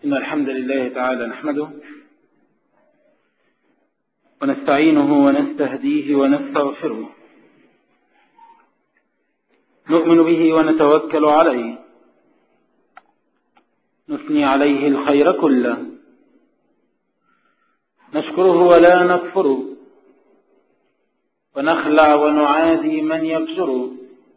إن الحمد لله تعالى نحمده ونستعينه ونستهديه ونستغفره نؤمن به ونتوكل عليه نثني عليه الخير كله نشكره ولا نكفره ونخلع ونعادي من يكسره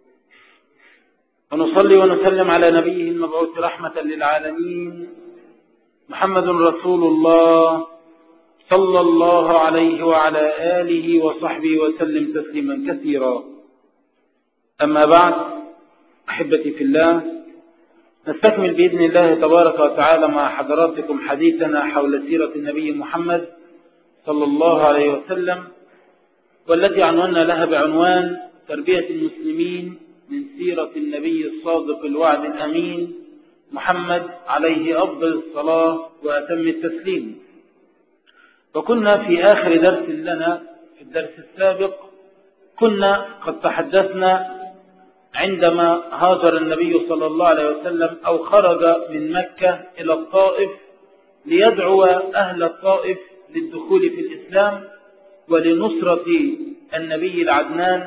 ونصلي ونسلم على نبيه المبعوث رحمة للعالمين محمد رسول الله صلى الله عليه وعلى آله وصحبه وسلم تسليما كثيرا أما بعد أحبتي في الله نستكمل بإذن الله تبارك وتعالى مع حضراتكم حديثنا حول سيرة النبي محمد صلى الله عليه وسلم والتي عنونا لها بعنوان تربية المسلمين من سيرة النبي الصادق الوعد الأمين محمد عليه أفضل الصلاة وأتم التسليم وكنا في آخر درس لنا في الدرس السابق كنا قد تحدثنا عندما هاجر النبي صلى الله عليه وسلم أو خرج من مكة إلى الطائف ليدعو أهل الطائف للدخول في الإسلام ولنصرة النبي العدنان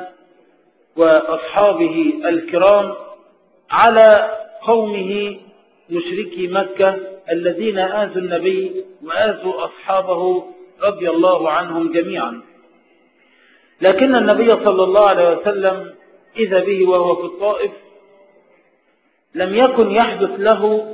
وأصحابه الكرام على قومه مشركي مكة الذين آذوا النبي وآذوا أصحابه رضي الله عنهم جميعا لكن النبي صلى الله عليه وسلم إذا به وهو في الطائف لم يكن يحدث له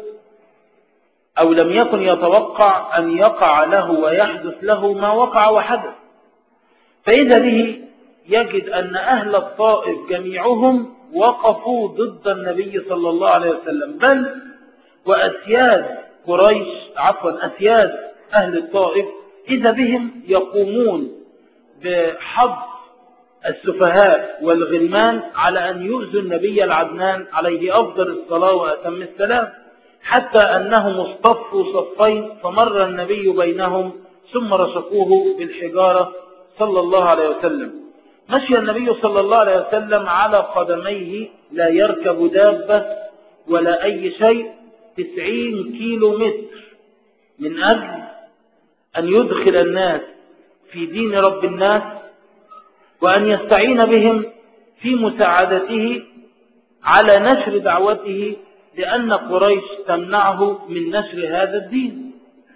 أو لم يكن يتوقع أن يقع له ويحدث له ما وقع وحدث فإذا به يجد أن أهل الطائف جميعهم وقفوا ضد النبي صلى الله عليه وسلم بل وأسياد قريش عفوا أسياد أهل الطائف إذا بهم يقومون بحظ السفهاء والغلمان على أن يؤذوا النبي العدنان عليه أفضل الصلاة وأتم السلام حتى أنهم اصطفوا صفين فمر النبي بينهم ثم رشقوه بالحجارة صلى الله عليه وسلم مشي النبي صلى الله عليه وسلم على قدميه لا يركب دابة ولا أي شيء تسعين كيلو متر من أجل أن يدخل الناس في دين رب الناس وأن يستعين بهم في مساعدته على نشر دعوته لأن قريش تمنعه من نشر هذا الدين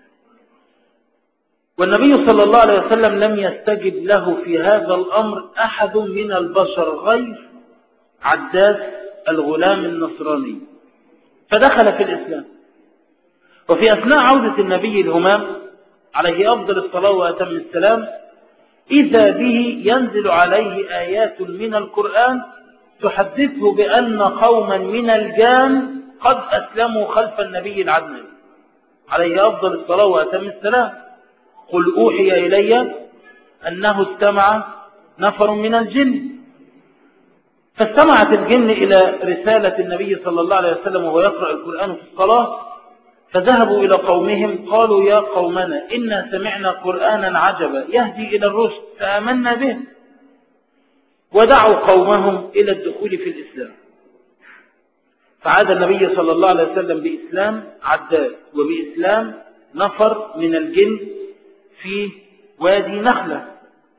والنبي صلى الله عليه وسلم لم يستجب له في هذا الأمر أحد من البشر غير عداس الغلام النصراني فدخل في الإسلام وفي أثناء عودة النبي الهمام عليه أفضل الصلاة وأتم السلام إذا به ينزل عليه آيات من القرآن تحدثه بأن قوما من الجان قد أسلموا خلف النبي العدنان عليه أفضل الصلاة وأتم السلام قل أوحي إلي أنه استمع نفر من الجن فاستمعت الجن إلى رسالة النبي صلى الله عليه وسلم وهو يقرأ القرآن في الصلاة فذهبوا إلى قومهم قالوا يا قومنا إنا سمعنا قرآنا عجبا يهدي إلى الرشد فآمنا به ودعوا قومهم إلى الدخول في الإسلام فعاد النبي صلى الله عليه وسلم بإسلام عداد وبإسلام نفر من الجن في وادي نخلة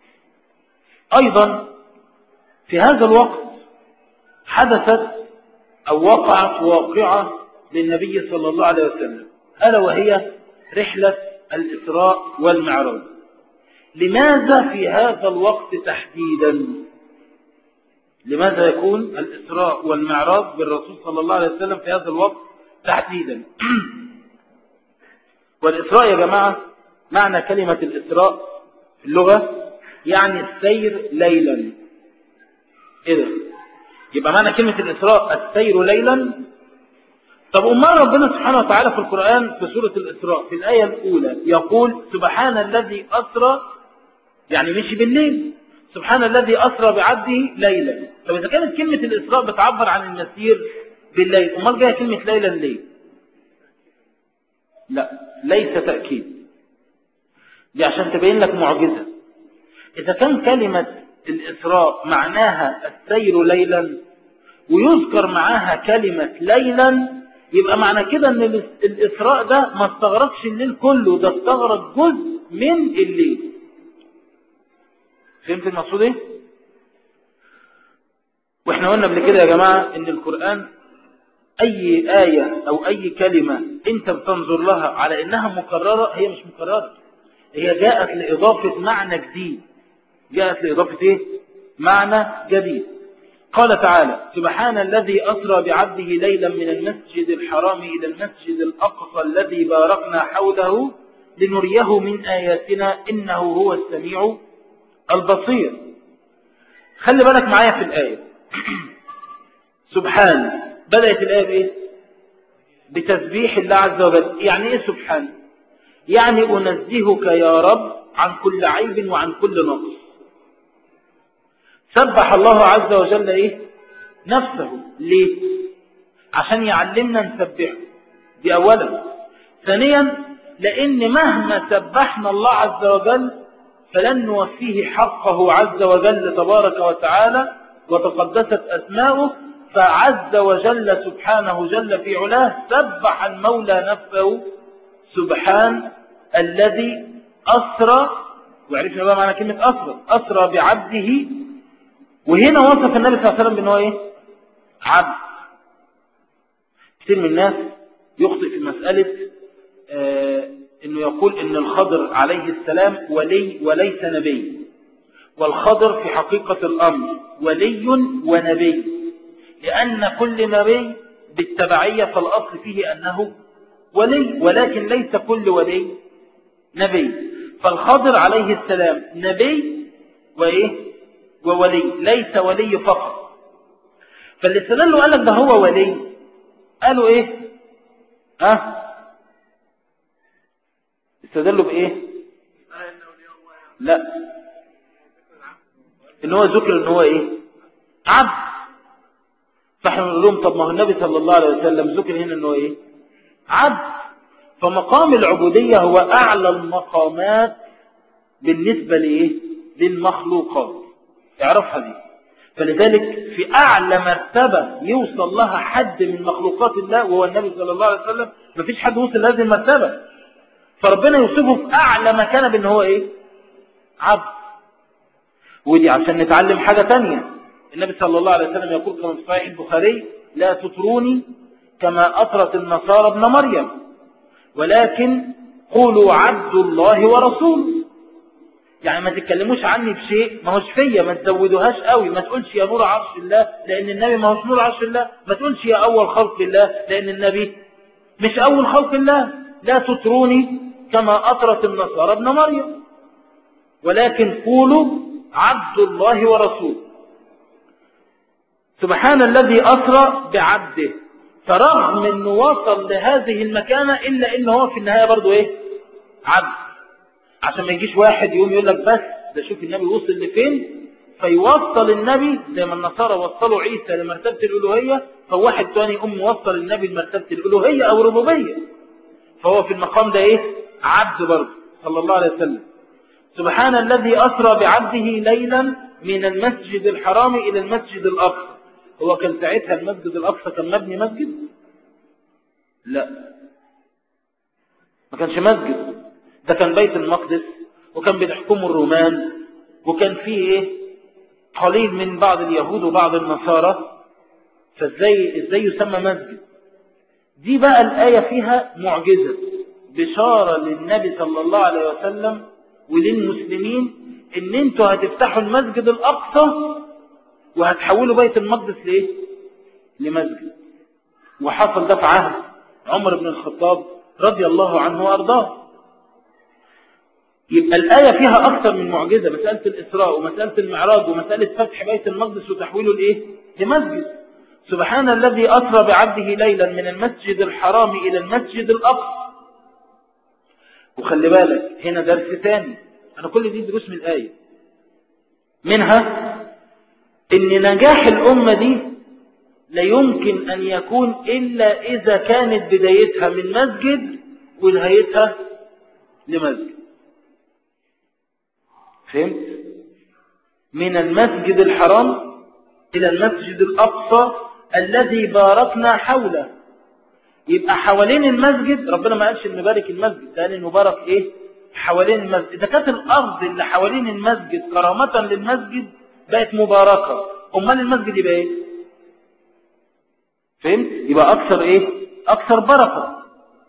أيضا في هذا الوقت حدثت أو وقعت واقعة للنبي صلى الله عليه وسلم ألا وهي رحلة الإسراء والمعراج لماذا في هذا الوقت تحديدا لماذا يكون الإسراء والمعراج بالرسول صلى الله عليه وسلم في هذا الوقت تحديدا والإسراء يا جماعة معنى كلمة الإسراء في اللغة يعني السير ليلا إيه ده يبقى معنى كلمة الإسراء السير ليلا طب أمال ربنا سبحانه وتعالى في القرآن في سورة الإسراء في الآية الأولى يقول سبحان الذي أسرى يعني مشي بالليل سبحان الذي أسرى بعبده ليلا طب إذا كانت كلمة الإسراء بتعبر عن المسير بالليل أمال جاية كلمة ليلا ليه لا ليس تأكيد دي عشان تبين لك معجزة إذا كان كلمة الإسراء معناها السير ليلا ويذكر معاها كلمة ليلا يبقى معنى كده ان الإسراء ده ما استغرقش الليل كله ده استغرق جزء من الليل فهمت المقصود ايه واحنا قلنا قبل كده يا جماعة ان القرآن اي آية او اي كلمة انت بتنظر لها على انها مكررة هي مش مكررة هي جاءت لإضافة معنى جديد جاءت لإضافة ايه معنى جديد قال تعالى سبحان الذي أسرى بعبده ليلا من المسجد الحرام إلى المسجد الأقصى الذي باركنا حوله لنريه من آياتنا إنه هو السميع البصير خلي بالك معايا في الآية سبحان بدأت الآية بإيه بتسبيح الله عز وجل يعني إيه سبحان يعني أنزهك يا رب عن كل عيب وعن كل نقص سبح الله عز وجل إيه نفسه ليه عشان يعلمنا نسبحه دي أولا ثانيا لأن مهما سبحنا الله عز وجل فلن نوفيه حقه عز وجل تبارك وتعالى وتقدست أسماؤه فعز وجل سبحانه جل في علاه سبح المولى نفسه سبحان الذي أسرى وعرفنا بقى معنى كلمة أسرى أسرى بعبده وهنا وصف النبي صلى الله عليه وسلم بأنه إيه عبد كثير من الناس يخطئ في مسألة آه انه يقول ان الخضر عليه السلام ولي وليس نبي والخضر في حقيقة الامر ولي ونبي لان كل نبي بالتبعية فالاصل فيه انه ولي ولكن ليس كل ولي نبي فالخضر عليه السلام نبي وايه وولي ليس ولي فقط فاللي استدلوا قال لك ده هو ولي قالوا ايه ها استدلوا بايه لا ان هو ذكر ان هو ايه عبد فاحنا نقول لهم طب ما هو النبي صلى الله عليه وسلم ذكر هنا ان هو ايه عبد فمقام العبودية هو اعلى المقامات بالنسبة لايه للمخلوقات اعرفها دي فلذلك في اعلى مرتبة يوصل لها حد من مخلوقات الله وهو النبي صلى الله عليه وسلم مفيش حد وصل لهذه المرتبة فربنا يوصفه في أعلى مكانة بأن هو إيه عبد ودي عشان نتعلم حاجة تانية النبي صلى الله عليه وسلم يقول كما في صحيح البخاري لا تطروني كما أطرت النصارى ابن مريم ولكن قولوا عبد الله ورسوله يعني ما تتكلموش عني بشيء ما هوش فيا ما تزودوهاش قوي ما تقولش يا نور عرش الله لأن النبي ما هوش نور عرش الله ما تقولش يا أول خلق الله لأن النبي مش أول خلق الله لا تطروني كما أطرت النصارى ابن مريم ولكن قولوا عبد الله ورسوله سبحان الذي أسرى بعبده فرغم أنه وصل لهذه المكانة إلا أنه هو في النهاية برضو إيه عبد عشان ما يجيش واحد يقوم يقول لك بس ده شوف النبي وصل لفين فيوصل النبي زي ما النصارى وصلوا عيسى لمرتبة الألوهية فواحد تاني يقوم يوصل النبي لمرتبة الألوهية أو الربوبية فهو في المقام ده إيه عبد برضه صلى الله عليه وسلم سبحان الذي أسرى بعبده ليلا من المسجد الحرام إلى المسجد الأقصى هو كان ساعتها المسجد الأقصى كان مبني مسجد لا ما كانش مسجد ده كان بيت المقدس وكان بيحكمه الرومان وكان فيه ايه قليل من بعض اليهود وبعض النصارى فازاي ازاي يسمى مسجد دي بقى الآية فيها معجزة بشارة للنبي صلى الله عليه وسلم وللمسلمين ان انتوا هتفتحوا المسجد الأقصى وهتحولوا بيت المقدس لإيه؟ لمسجد وحصل ده في عهد عمر بن الخطاب رضي الله عنه وأرضاه يبقى الآية فيها أكثر من معجزة مسألة الإسراء ومسألة المعراج ومسألة فتح بيت المقدس وتحويله لإيه؟ لمسجد سبحان الذي أسرى بعبده ليلا من المسجد الحرام إلى المسجد الأقصى وخلي بالك هنا درس ثاني أنا كل دي دروس من الآية منها إن نجاح الأمة دي لا يمكن أن يكون إلا إذا كانت بدايتها من مسجد ونهايتها لمسجد فهمت؟ من المسجد الحرام إلى المسجد الأقصى الذي باركنا حوله يبقى حوالين المسجد ربنا ما قالش انه بارك المسجد ده قال انه بارك ايه حوالين المسجد اذا كانت الارض اللي حوالين المسجد كرامه للمسجد بقت مباركه امال المسجد يبقى ايه فهمت يبقى اكثر ايه اكثر بركه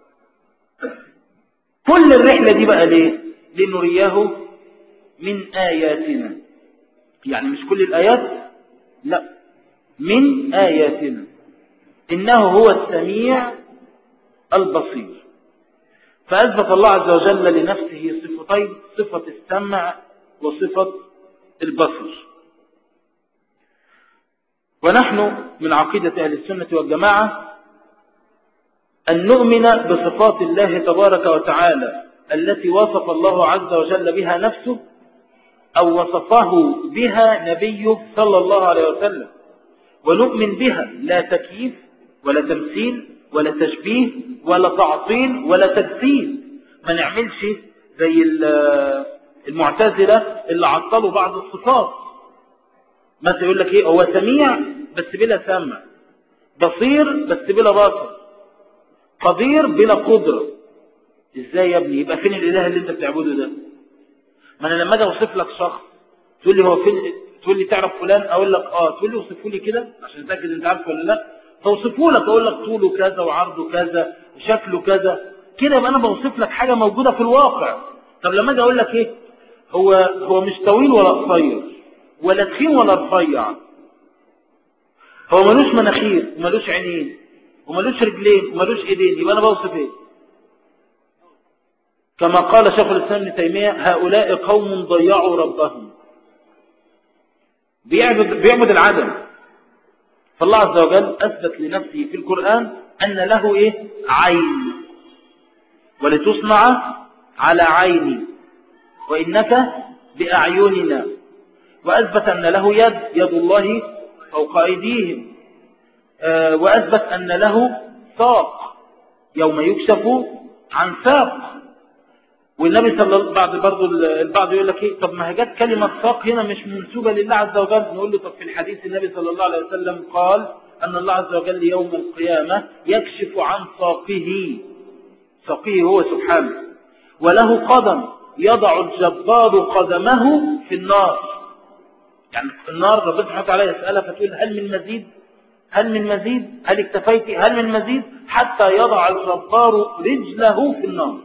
كل الرحله دي بقى ليه لنرياه من اياتنا يعني مش كل الايات لا من اياتنا انه هو السميع البصير فأثبت الله عز وجل لنفسه صفتين صفة السمع وصفة البصر ونحن من عقيدة أهل السنة والجماعة أن نؤمن بصفات الله تبارك وتعالى التي وصف الله عز وجل بها نفسه أو وصفه بها نبيه صلى الله عليه وسلم ونؤمن بها لا تكييف ولا تمثيل ولا تشبيه ولا تعطيل ولا تجسيد ما نعملش زي المعتزلة اللي عطلوا بعض الصفات مثلا يقول لك ايه هو سميع بس بلا سمع بصير بس بلا بصر قدير بلا قدرة ازاي يا ابني يبقى فين الاله اللي انت بتعبده ده ما انا لما اجي اوصف لك شخص تقول لي هو فين تقول لي تعرف فلان اقول لك اه تقول لي اوصفه لي كده عشان اتاكد انت عارفه ولا لا فاوصفه لك اقول لك طوله كذا وعرضه كذا وشكله كذا كده يبقى انا بوصف لك حاجه موجوده في الواقع طب لما اجي اقول لك ايه هو هو مش طويل ولا قصير ولا تخين ولا رفيع هو ملوش مناخير وملوش عينين وملوش رجلين وملوش ايدين يبقى انا بوصف ايه كما قال شيخ الاسلام ابن تيميه هؤلاء قوم ضيعوا ربهم بيعبد بيعبد العدم فالله عز وجل اثبت لنفسه في القران ان له ايه عين ولتصنع على عيني وانك باعيننا واثبت ان له يد يد الله فوق ايديهم آه واثبت ان له ساق يوم يكشف عن ساق والنبي صلى الله بعد برضه البعض يقول لك ايه طب ما هي جت كلمه ساق هنا مش منسوبه لله عز وجل نقول له طب في الحديث النبي صلى الله عليه وسلم قال ان الله عز وجل يوم القيامه يكشف عن ساقه ساقه هو سبحانه وله قدم يضع الجبار قدمه في النار يعني في النار ربنا سبحانه وتعالى يسألها فتقول هل من مزيد هل من مزيد هل اكتفيت هل من مزيد حتى يضع الجبار رجله في النار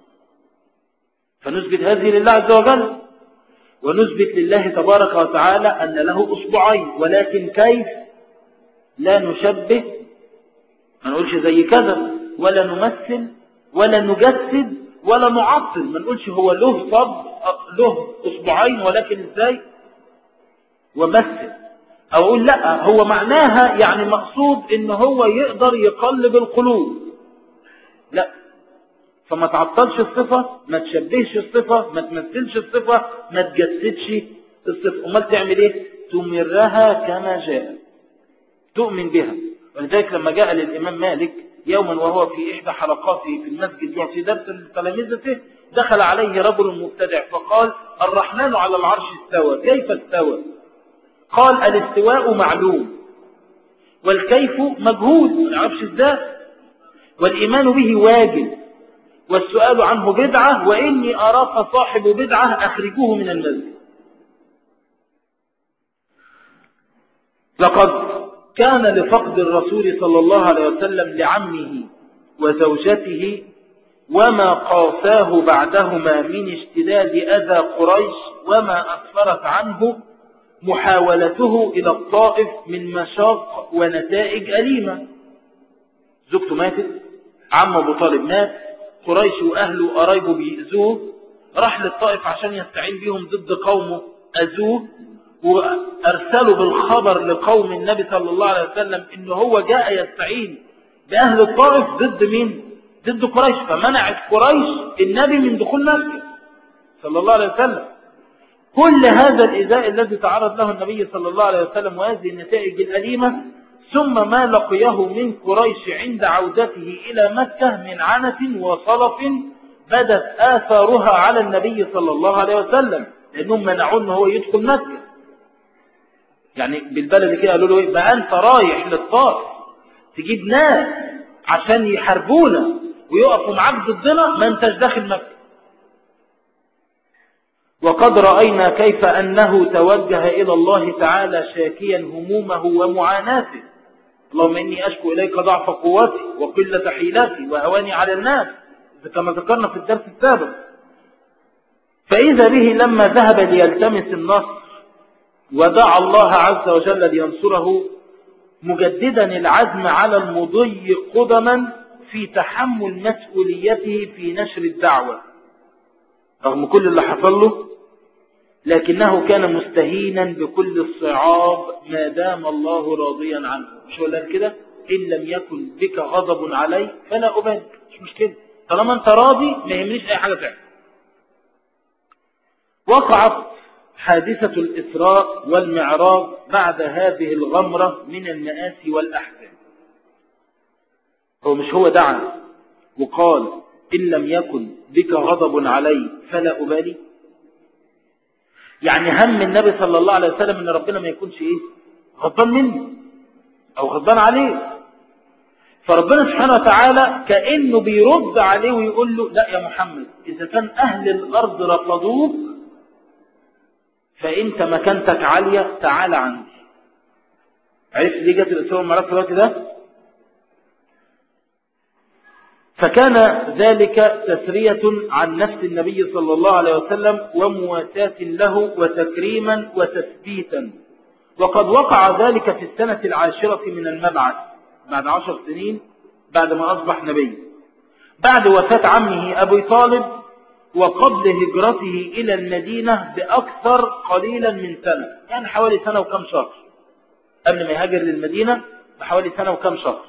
فنثبت هذه لله عز وجل ونثبت لله تبارك وتعالى أن له أصبعين ولكن كيف لا نشبه ما نقولش زي كذا ولا نمثل ولا نجسد ولا نعطل ما نقولش هو له صب له أصبعين ولكن ازاي ومثل أو أقول لا هو معناها يعني مقصود إن هو يقدر يقلب القلوب لا فما تعطلش الصفة ما تشبهش الصفة ما تمثلش الصفة ما تجسدش الصفة أمال تعمل إيه تمرها كما جاء تؤمن بها ولذلك لما جاء للإمام مالك يوما وهو في إحدى حلقاته في المسجد يعطي درس لتلامذته دخل عليه رجل مبتدع فقال الرحمن على العرش استوى كيف استوى قال الاستواء معلوم والكيف مجهول ما نعرفش ازاي والإيمان به واجب والسؤال عنه بدعة وإني أراك صاحب بدعة أخرجوه من المسجد لقد كان لفقد الرسول صلى الله عليه وسلم لعمه وزوجته وما قاساه بعدهما من اشتداد أذى قريش وما أسفرت عنه محاولته إلى الطائف من مشاق ونتائج أليمة زوجته ماتت عم أبو طالب مات قريش وأهله وقرايبه بيأذوه راح للطائف عشان يستعين بيهم ضد قومه أذوه وأرسلوا بالخبر لقوم النبي صلى الله عليه وسلم إن هو جاء يستعين بأهل الطائف ضد مين؟ ضد قريش فمنعت قريش النبي من دخول مكة صلى الله عليه وسلم كل هذا الإزاء الذي تعرض له النبي صلى الله عليه وسلم وهذه النتائج الأليمة ثم ما لقيه من قريش عند عودته إلى مكة من عنة وصلف بدت آثارها على النبي صلى الله عليه وسلم لأنهم منعوه أنه هو يدخل مكة يعني بالبلد كده قالوا له إيه بقى أنت رايح للطائف تجيب ناس عشان يحاربونا ويقفوا معاك ضدنا ما انتش داخل مكة وقد رأينا كيف أنه توجه إلى الله تعالى شاكيا همومه ومعاناته اللهم إني أشكو إليك ضعف قوتي وقلة حيلتي وهواني على الناس كما ذكرنا في الدرس السابق فإذا به لما ذهب ليلتمس النصر ودعا الله عز وجل لينصره مجددا العزم على المضي قدما في تحمل مسؤوليته في نشر الدعوة رغم كل اللي حصل له لكنه كان مستهينا بكل الصعاب ما دام الله راضيا عنه مش هو قال كده إن لم يكن بك غضب علي فلا أبالي مش مشكلة طالما أنت راضي ما يهمنيش أي حاجة تعمل وقعت حادثة الإسراء والمعراج بعد هذه الغمرة من المآسي والأحزان هو مش هو دعا وقال إن لم يكن بك غضب علي فلا أبالي يعني هم النبي صلى الله عليه وسلم ان ربنا ما يكونش ايه غضبان منه او غضبان عليه فربنا سبحانه وتعالى كأنه بيرد عليه ويقول له لا يا محمد إذا كان أهل الأرض رفضوك فأنت مكانتك عالية تعال عندي عرفت ليه جت الإسراء والمعراج في الوقت ده فكان ذلك تسرية عن نفس النبي صلى الله عليه وسلم ومواساة له وتكريما وتثبيتا وقد وقع ذلك في السنة العاشرة من المبعث بعد عشر سنين بعد ما أصبح نبي بعد وفاة عمه أبي طالب وقبل هجرته إلى المدينة بأكثر قليلا من سنة يعني حوالي سنة وكم شهر قبل ما يهاجر للمدينة بحوالي سنة وكم شهر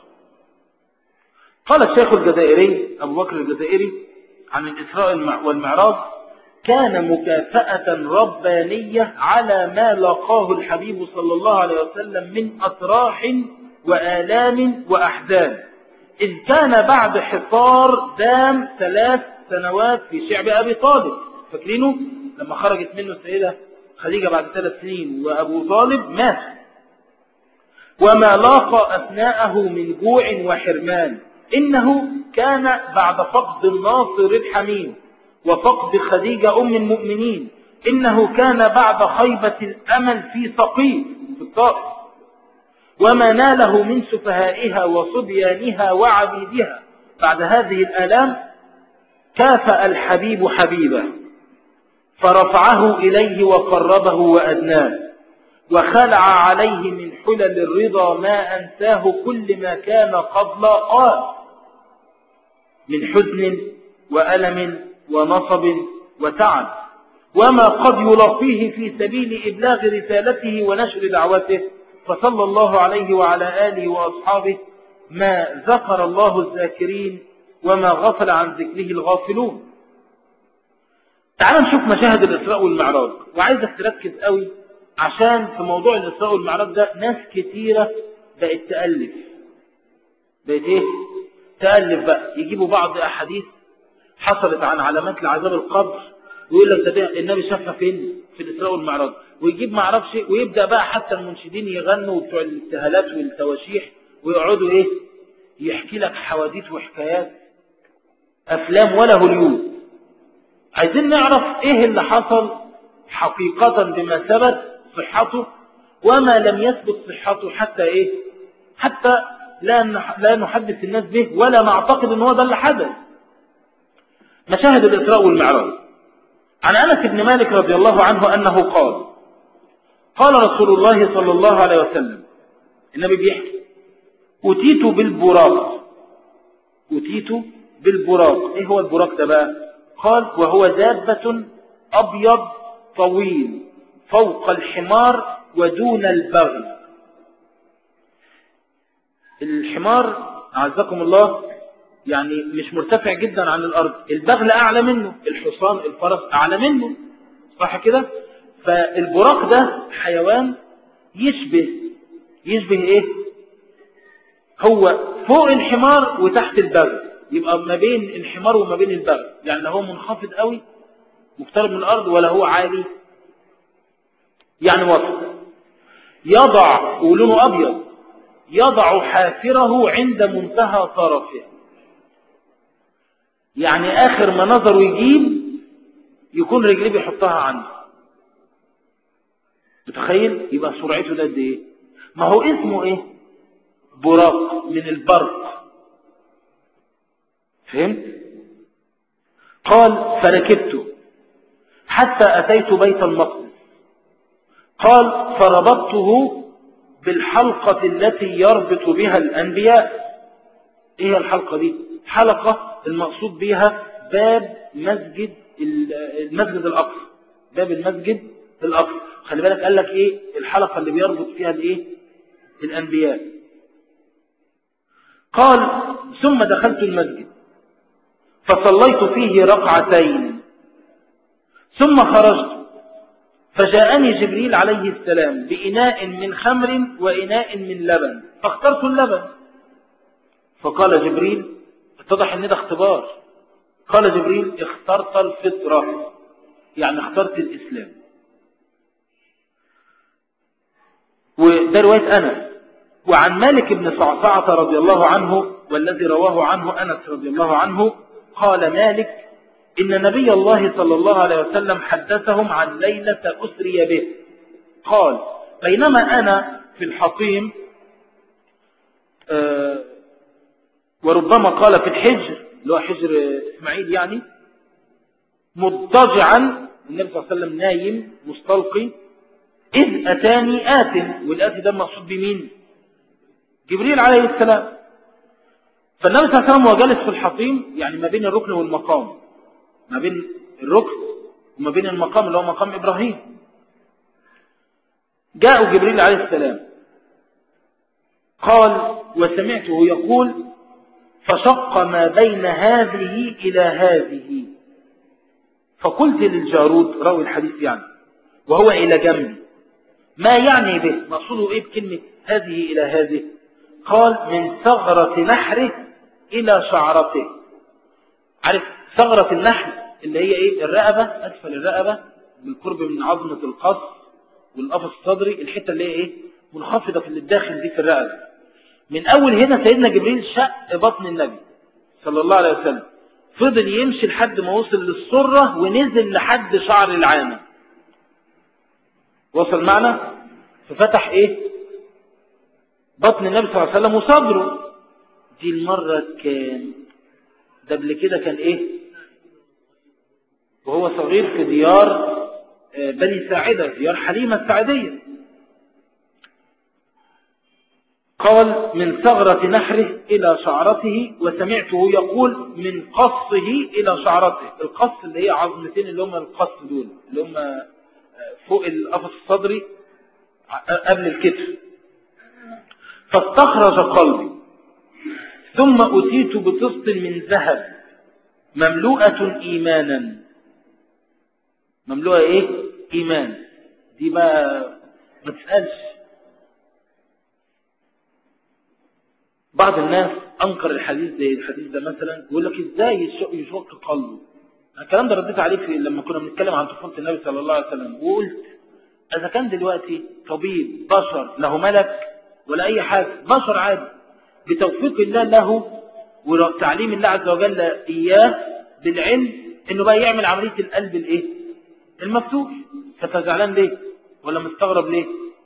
قال الشيخ الجزائري أبو بكر الجزائري عن الإسراء والمعراج كان مكافأة ربانية على ما لقاه الحبيب صلى الله عليه وسلم من أطراح وآلام وأحزان إذ كان بعد حصار دام ثلاث سنوات في شعب أبي طالب فاكرينه لما خرجت منه السيدة خديجة بعد ثلاث سنين وأبو طالب مات وما لاقى أثناءه من جوع وحرمان إنه كان بعد فقد الناصر الحميم وفقد خديجة أم المؤمنين إنه كان بعد خيبة الأمل في ثقيف في الطائف وما ناله من سفهائها وصبيانها وعبيدها بعد هذه الآلام كافأ الحبيب حبيبه فرفعه إليه وقربه وأدناه وخلع عليه من حلل الرضا ما أنساه كل ما كان قبل قال من حزن وألم ونصب وتعب وما قد يلاقيه في سبيل إبلاغ رسالته ونشر دعوته فصلى الله عليه وعلى آله وأصحابه ما ذكر الله الذاكرين وما غفل عن ذكره الغافلون تعال نشوف مشاهد الإسراء والمعراج وعايزك تركز قوي عشان في موضوع الإسراء والمعراج ده ناس كتيرة بقت تألف بقت ايه تألف بقى يجيبوا بعض أحاديث حصلت عن علامات لعذاب القبر ويقول لك ده النبي شافها فين في الإسراء والمعراج ويجيب ما اعرفش ويبدأ بقى حتى المنشدين يغنوا بتوع الابتهالات والتواشيح ويقعدوا ايه يحكي لك حواديت وحكايات أفلام ولا هوليود عايزين نعرف ايه اللي حصل حقيقة بما ثبت صحته وما لم يثبت صحته حتى ايه حتى لا لا نحدث الناس به ولا نعتقد ان هو ده اللي حدث مشاهد الإسراء والمعراج عن أنس بن مالك رضي الله عنه أنه قال قال رسول الله صلى الله عليه وسلم النبي بيحكي أتيت بالبراق أتيت بالبراق إيه هو البراق ده بقى قال وهو دابة أبيض طويل فوق الحمار ودون البغل الحمار أعزكم الله يعني مش مرتفع جدا عن الأرض البغل أعلى منه الحصان الفرس أعلى منه صح كده فالبراق ده حيوان يشبه يشبه ايه هو فوق الحمار وتحت البغل يبقى ما بين الحمار وما بين البغل يعني لا هو منخفض قوي مقترب من الأرض ولا هو عالي يعني وسط يضع ولونه أبيض يضع حافره عند منتهى طرفه يعني آخر ما نظره يجيب يكون رجليه بيحطها عنده متخيل يبقى سرعته ده قد ايه ما هو اسمه ايه براق من البرق فهمت قال فركبت حتى أتيت بيت المقدس قال فربطته بالحلقة التي يربط بها الأنبياء ايه الحلقة دي حلقة المقصود بها باب مسجد المسجد الأقصى باب المسجد الأقصى خلي بالك قال لك ايه الحلقة اللي بيربط فيها الايه الأنبياء قال ثم دخلت المسجد فصليت فيه ركعتين ثم خرجت فجاءني جبريل عليه السلام بإناء من خمر وإناء من لبن فاخترت اللبن فقال جبريل اتضح ان ده اختبار قال جبريل اخترت الفطرة يعني اخترت الإسلام وده رواية أنس وعن مالك بن صعصعة رضي الله عنه والذي رواه عنه أنس رضي الله عنه قال مالك إن نبي الله صلى الله عليه وسلم حدثهم عن ليلة أسري به قال بينما أنا في الحطيم آه وربما قال في الحجر اللي هو حجر إسماعيل يعني مضطجعا النبي صلى الله عليه وسلم نايم مستلقي إذ أتاني آت والآت ده مقصود بمين جبريل عليه السلام فالنبي صلى الله عليه وسلم وهو جالس في الحطيم يعني ما بين الركن والمقام ما بين الركن وما بين المقام اللي هو مقام إبراهيم جاء جبريل عليه السلام قال وسمعته يقول فشق ما بين هذه إلى هذه فقلت للجارود راوي الحديث يعني وهو إلى جنبي ما يعني به مقصوده إيه بكلمة هذه إلى هذه قال من ثغرة نحره إلى شعرته عارف ثغرة النحر اللي هي إيه الرقبة أسفل الرقبة بالقرب من عظمة القص والقفص الصدري الحتة اللي هي إيه منخفضة في اللي الداخل دي في الرقبة من أول هنا سيدنا جبريل شق بطن النبي صلى الله عليه وسلم فضل يمشي لحد ما وصل للسرة ونزل لحد شعر العانة وصل معنا ففتح ايه بطن النبي صلى الله عليه وسلم وصدره دي المرة كان ده قبل كده كان ايه وهو صغير في ديار بني ساعدة ديار حليمة الساعدية قال من ثغرة نحره إلى شعرته وسمعته يقول من قصه إلى شعرته القص اللي هي عظمتين اللي هم القص دول اللي هم فوق القفص الصدري قبل الكتف فاستخرج قلبي ثم أتيت بطست من ذهب مملوءة إيمانا مملوءة إيه؟ إيمان دي بقى ما تسألش بعض الناس أنكر الحديث زي الحديث ده مثلا يقول لك إزاي يشق قلبه الكلام ده رديت عليه في لما كنا بنتكلم عن طفولة النبي صلى الله عليه وسلم وقلت إذا كان دلوقتي طبيب بشر له ملك ولا أي حاجة بشر عادي بتوفيق الله له وتعليم الله عز وجل إياه بالعلم إنه بقى يعمل عملية القلب الإيه؟ المفتوح فأنت زعلان ليه؟ ولا مستغرب ليه؟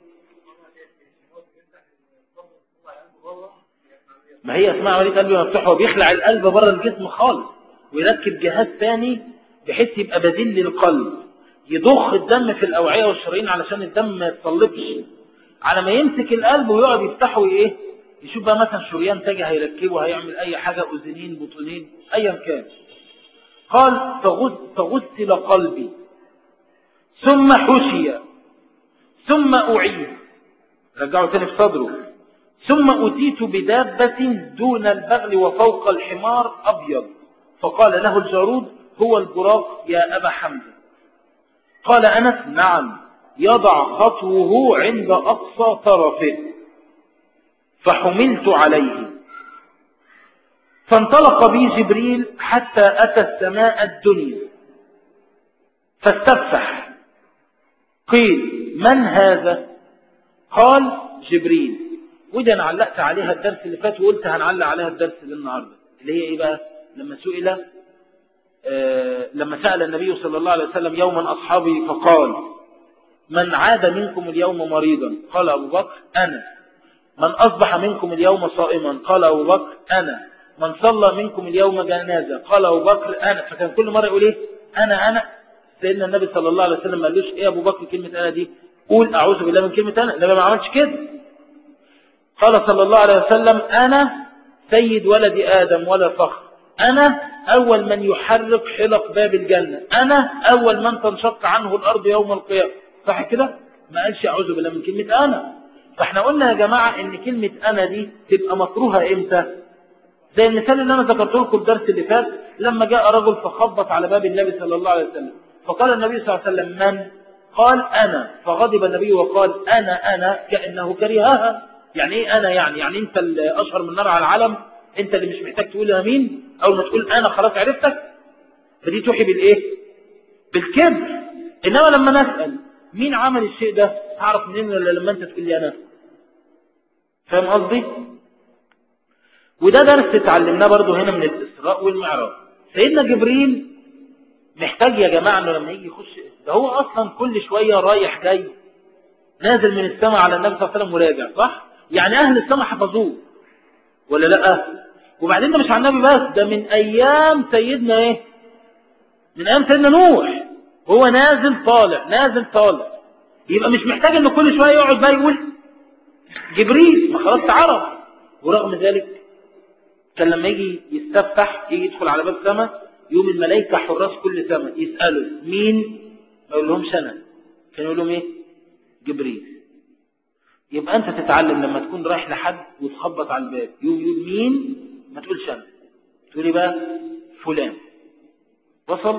ما هي اسمها عملية قلب مفتوح هو بيخلع القلب بره الجسم خالص ويركب جهاز ثاني بحيث يبقى بديل للقلب يضخ الدم في الأوعية والشرايين علشان الدم ما يتصلبش على ما يمسك القلب ويقعد يفتحه ايه يشوف بقى مثلا شريان تاجي هيركبه هيعمل اي حاجة اذنين بطنين ايا كان قال فغسل قلبي ثم حشي ثم أعيد رجعوا تاني في صدره ثم أتيت بدابة دون البغل وفوق الحمار أبيض فقال له الجارود هو البراق يا أبا حمزة قال أنس نعم يضع خطوه عند أقصى طرفه فحملت عليه فانطلق بي جبريل حتى أتى السماء الدنيا فاستفتح قيل من هذا قال جبريل ودي أنا علقت عليها الدرس اللي فات وقلت هنعلق عليها الدرس اللي النهاردة اللي هي إيه بقى لما سئل آه لما سأل النبي صلى الله عليه وسلم يوما أصحابه فقال من عاد منكم اليوم مريضا قال أبو بكر أنا من أصبح منكم اليوم صائما قال أبو بكر أنا من صلى منكم اليوم جنازة قال أبو بكر أنا فكان كل مرة يقول إيه أنا أنا سيدنا النبي صلى الله عليه وسلم ما قالوش إيه أبو بكر كلمة أنا دي قول أعوذ بالله من كلمة أنا النبي ما عملش كده قال صلى الله عليه وسلم أنا سيد ولد آدم ولا فخر أنا أول من يحرك حلق باب الجنة أنا أول من تنشق عنه الأرض يوم القيامة صح كده ما قالش أعوذ بالله من كلمة أنا فاحنا قلنا يا جماعة ان كلمة انا دي تبقى مكروهة امتى زي المثال اللي انا ذكرته لكم الدرس اللي فات لما جاء رجل فخبط على باب النبي صلى الله عليه وسلم فقال النبي صلى الله عليه وسلم من قال انا فغضب النبي وقال انا انا كأنه كرهها يعني ايه انا يعني يعني انت اللي اشهر من نار على العلم انت اللي مش محتاج تقول يا مين اول ما تقول انا خلاص عرفتك فدي توحي بالايه بالكبر انما لما نسأل مين عمل الشيء ده تعرف منين ولا لما انت تقول لي انا فاهم قصدي وده درس اتعلمناه برضو هنا من الاسراء والمعراج سيدنا جبريل محتاج يا جماعه انه لما يجي يخش ده هو اصلا كل شويه رايح جاي نازل من السماء على النبي صلى الله عليه وسلم وراجع صح يعني اهل السماء حفظوه ولا لا وبعدين ده مش على النبي بس ده من ايام سيدنا ايه من ايام سيدنا نوح هو نازل طالع نازل طالع يبقى مش محتاج انه كل شويه يقعد بقى يقول جبريل ما خلاص تعرف ورغم ذلك كان لما يجي يستفتح يجي يدخل على باب سماء يوم الملائكة حراس كل سماء يسألوا مين ما يقول لهمش أنا كان يقول لهم إيه جبريل يبقى أنت تتعلم لما تكون رايح لحد وتخبط على الباب يقول يقول مين ما تقولش أنا تقولي بقى فلان وصل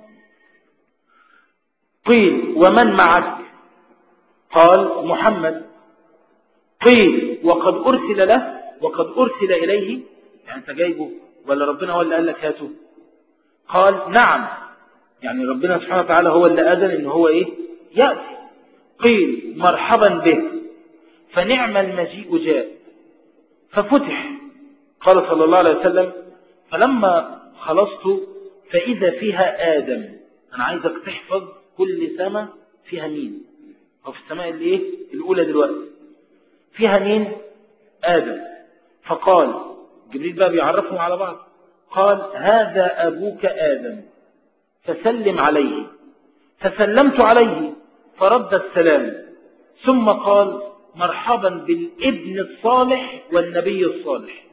قيل ومن معك قال محمد قيل وقد أرسل له وقد أرسل إليه يعني أنت جايبه ولا ربنا هو اللي قال لك هاته قال نعم يعني ربنا سبحانه وتعالى هو اللي أذن إن هو إيه يأتي قيل مرحبا به فنعم المجيء جاء ففتح قال صلى الله عليه وسلم فلما خلصت فإذا فيها آدم أنا عايزك تحفظ كل سماء فيها مين أو في السماء اللي إيه الأولى دلوقتي فيها مين آدم فقال جبريل بقى بيعرفهم على بعض قال هذا أبوك آدم فسلم عليه فسلمت عليه فرد السلام ثم قال مرحبا بالابن الصالح والنبي الصالح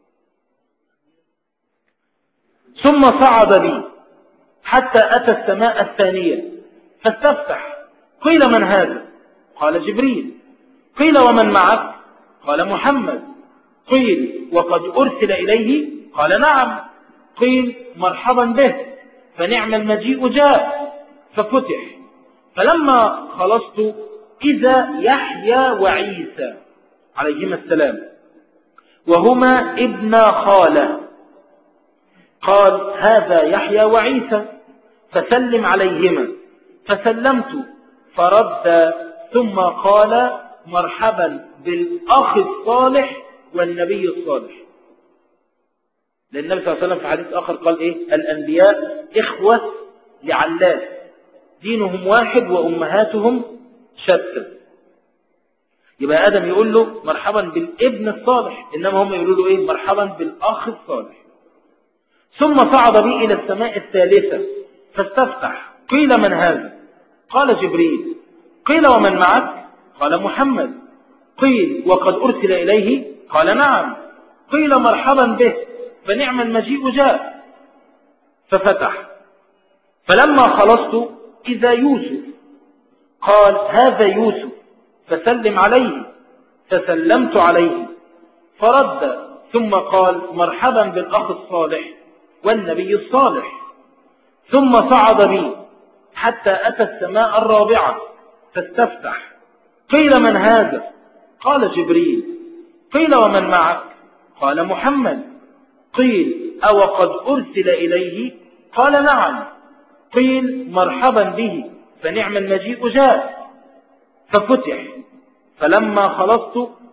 ثم صعد بي حتى أتى السماء الثانية فاستفتح قيل من هذا قال جبريل قيل ومن معك قال محمد قيل وقد أرسل إليه قال نعم قيل مرحبا به فنعم المجيء جاء ففتح فلما خلصت إذا يحيى وعيسى عليهما السلام وهما ابن خالة قال هذا يحيى وعيسى فسلم عليهما فسلمت فرد ثم قال مرحبا بالأخ الصالح والنبي الصالح لأن النبي صلى الله عليه وسلم في حديث آخر قال إيه الأنبياء إخوة لعلات دينهم واحد وأمهاتهم شتى يبقى آدم يقول له مرحبا بالابن الصالح إنما هم يقولوا له إيه مرحبا بالأخ الصالح ثم صعد بي إلى السماء الثالثة فاستفتح قيل من هذا قال جبريل قيل ومن معك قال محمد قيل وقد أرسل إليه قال نعم قيل مرحبا به فنعم المجيء جاء ففتح فلما خلصت إذا يوسف قال هذا يوسف فسلم عليه فسلمت عليه فرد ثم قال مرحبا بالأخ الصالح والنبي الصالح ثم صعد بي حتى أتى السماء الرابعة فاستفتح قيل من هذا قال جبريل قيل ومن معك قال محمد قيل أو قد أرسل إليه قال نعم قيل مرحبا به فنعم المجيء جاء ففتح فلما خلصت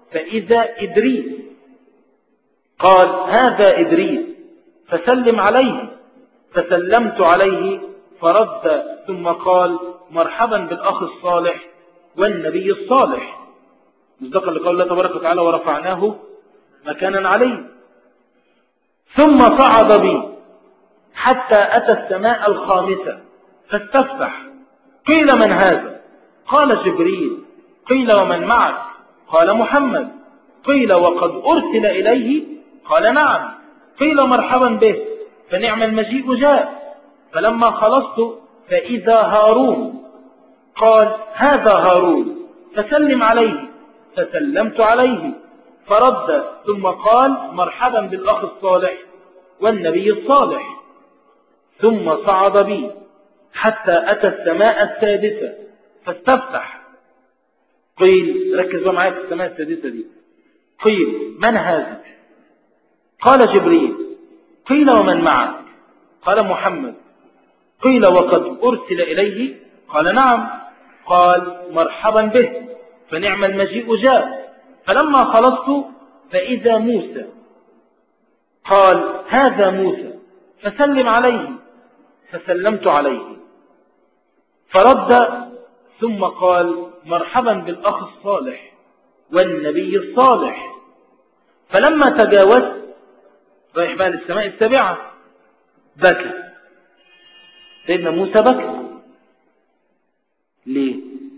فإذا إدريس قال هذا إدريس فسلم عليه فسلمت عليه فرد ثم قال مرحبا بالأخ الصالح والنبي الصالح مصدقا لقول الله تبارك وتعالى ورفعناه مكانا عليه ثم صعد بي حتى أتى السماء الخامسة فاستفتح قيل من هذا قال جبريل قيل ومن معك قال محمد قيل وقد أرسل إليه قال نعم قيل مرحبا به فنعم المجيء جاء فلما خلصت فإذا هارون قال هذا هارون فسلم عليه فسلمت عليه فرد ثم قال مرحبا بالأخ الصالح والنبي الصالح ثم صعد بي حتى أتى السماء السادسة فاستفتح قيل ركز معايا في السماء السادسة دي قيل من هذا قال جبريل قيل ومن معك قال محمد قيل وقد أرسل إليه قال نعم قال مرحبا به فنعم المجيء جاء فلما خلصت فإذا موسى قال هذا موسى فسلم عليه فسلمت عليه فرد ثم قال مرحبا بالأخ الصالح والنبي الصالح فلما تجاوزت رايح بقى للسماء السابعة بكى سيدنا موسى بكى ليه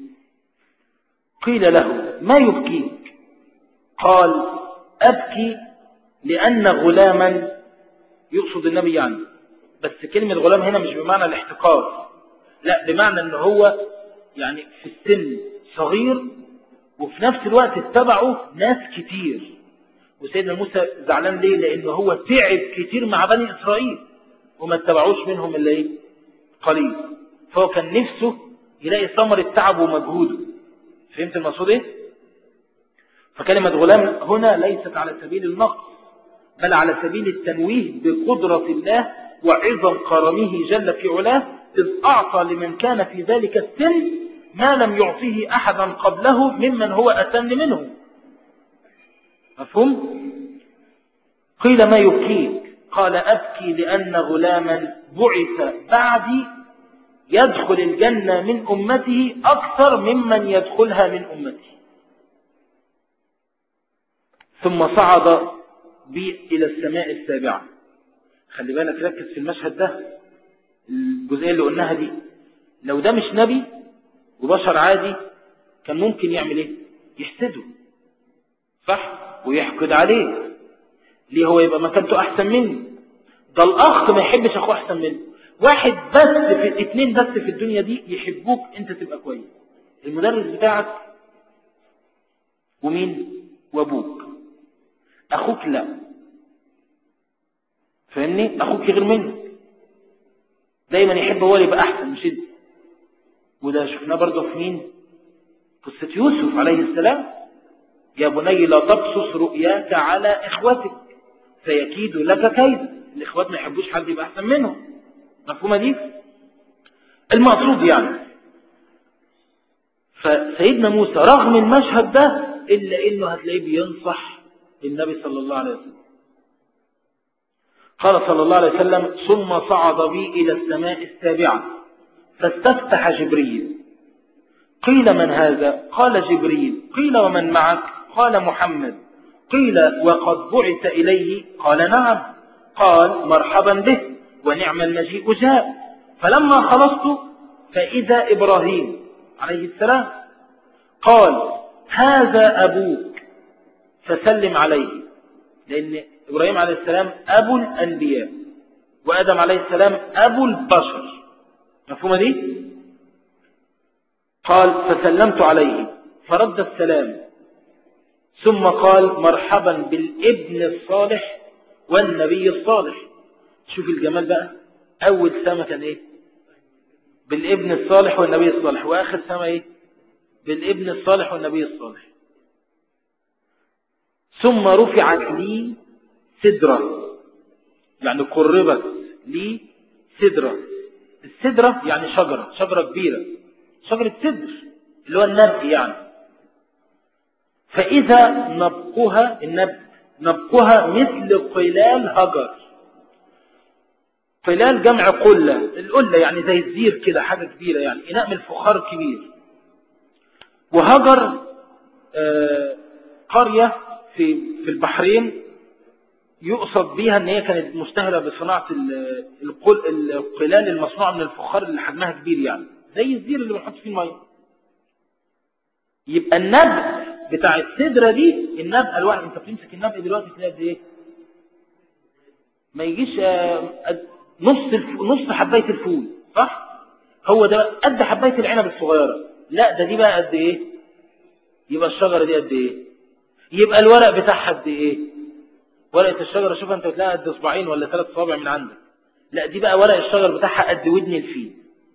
قيل له ما يبكيك قال أبكي لأن غلاما يقصد النبي يعني بس كلمة غلام هنا مش بمعنى الاحتقار لا بمعنى ان هو يعني في السن صغير وفي نفس الوقت اتبعه ناس كتير وسيدنا موسى زعلان ليه لان هو تعب كتير مع بني اسرائيل وما اتبعوش منهم الا ايه قليل فهو كان نفسه يلاقي ثمرة تعبه ومجهوده فهمت المقصود ايه فكلمة غلام هنا ليست على سبيل النقص بل على سبيل التنويه بقدرة الله وعظم كرمه جل في علاه إذ أعطى لمن كان في ذلك السن ما لم يعطيه أحدا قبله ممن هو أتم منه مفهوم؟ قيل ما يبكيك قال أبكي لأن غلاما بعث بعدي يدخل الجنة من أمته أكثر ممن يدخلها من أمته ثم صعد بي إلى السماء السابعة خلي بالك ركز في المشهد ده الجزئية اللي قلناها دي لو ده مش نبي وبشر عادي كان ممكن يعمل ايه يحسده صح ويحقد عليه ليه هو يبقى مكانته احسن مني ده الاخ ما يحبش اخوه احسن منه واحد بس في اتنين بس في الدنيا دي يحبوك انت تبقى كويس المدرس بتاعك ومين وابوك اخوك لا فاهمني اخوك غير منك دايما يحب هو اللي يبقى احسن مش انت وده شفناه برضه في مين قصة يوسف عليه السلام يا بني لا تقصص رؤياك على اخوتك فيكيد لك كيد الاخوات ما يحبوش حد يبقى احسن منهم مفهومه دي المقصود يعني فسيدنا موسى رغم المشهد ده الا انه هتلاقيه بينصح النبي صلى الله عليه وسلم قال صلى الله عليه وسلم ثم صعد بي إلى السماء السابعة فاستفتح جبريل قيل من هذا قال جبريل قيل ومن معك قال محمد قيل وقد بعث إليه قال نعم قال مرحبا به ونعم المجيء جاء فلما خلصت فإذا إبراهيم عليه السلام قال هذا أبوك فسلم عليه لأن إبراهيم عليه السلام أبو الأنبياء وآدم عليه السلام أبو البشر مفهومة دي؟ قال فسلمت عليه فرد السلام ثم قال مرحبا بالابن الصالح والنبي الصالح شوف الجمال بقى أول سنة كان إيه بالابن الصالح والنبي الصالح وآخر سنة إيه بالابن الصالح والنبي الصالح ثم رفعت لي سدرة يعني قربت لي سدرة السدرة يعني شجرة شجرة كبيرة شجرة سدر اللي هو النبي يعني فإذا نبقها النبت نبقها مثل قلال هجر قلال جمع قلة القلة يعني زي الزير كده حاجة كبيرة يعني إناء من الفخار كبير وهجر آه قرية في في البحرين يقصد بيها ان هي كانت مستهلة بصناعة القلال المصنوعة من الفخار اللي حجمها كبير يعني زي الزير اللي بنحط فيه المية يبقى النبق بتاع السدرة دي النبقة الواحد انت بتمسك النبق دلوقتي تلاقي قد ايه ما يجيش نص الف... نص حبايه الفول صح هو ده قد حبايه العنب الصغيره لا ده دي بقى قد ايه يبقى الشجره دي قد ايه يبقى الورق بتاعها قد ايه ورقه الشجره شوف انت بتلاقيها قد اصبعين ولا ثلاث صوابع من عندك لا دي بقى ورق الشجر بتاعها قد ودن الفيل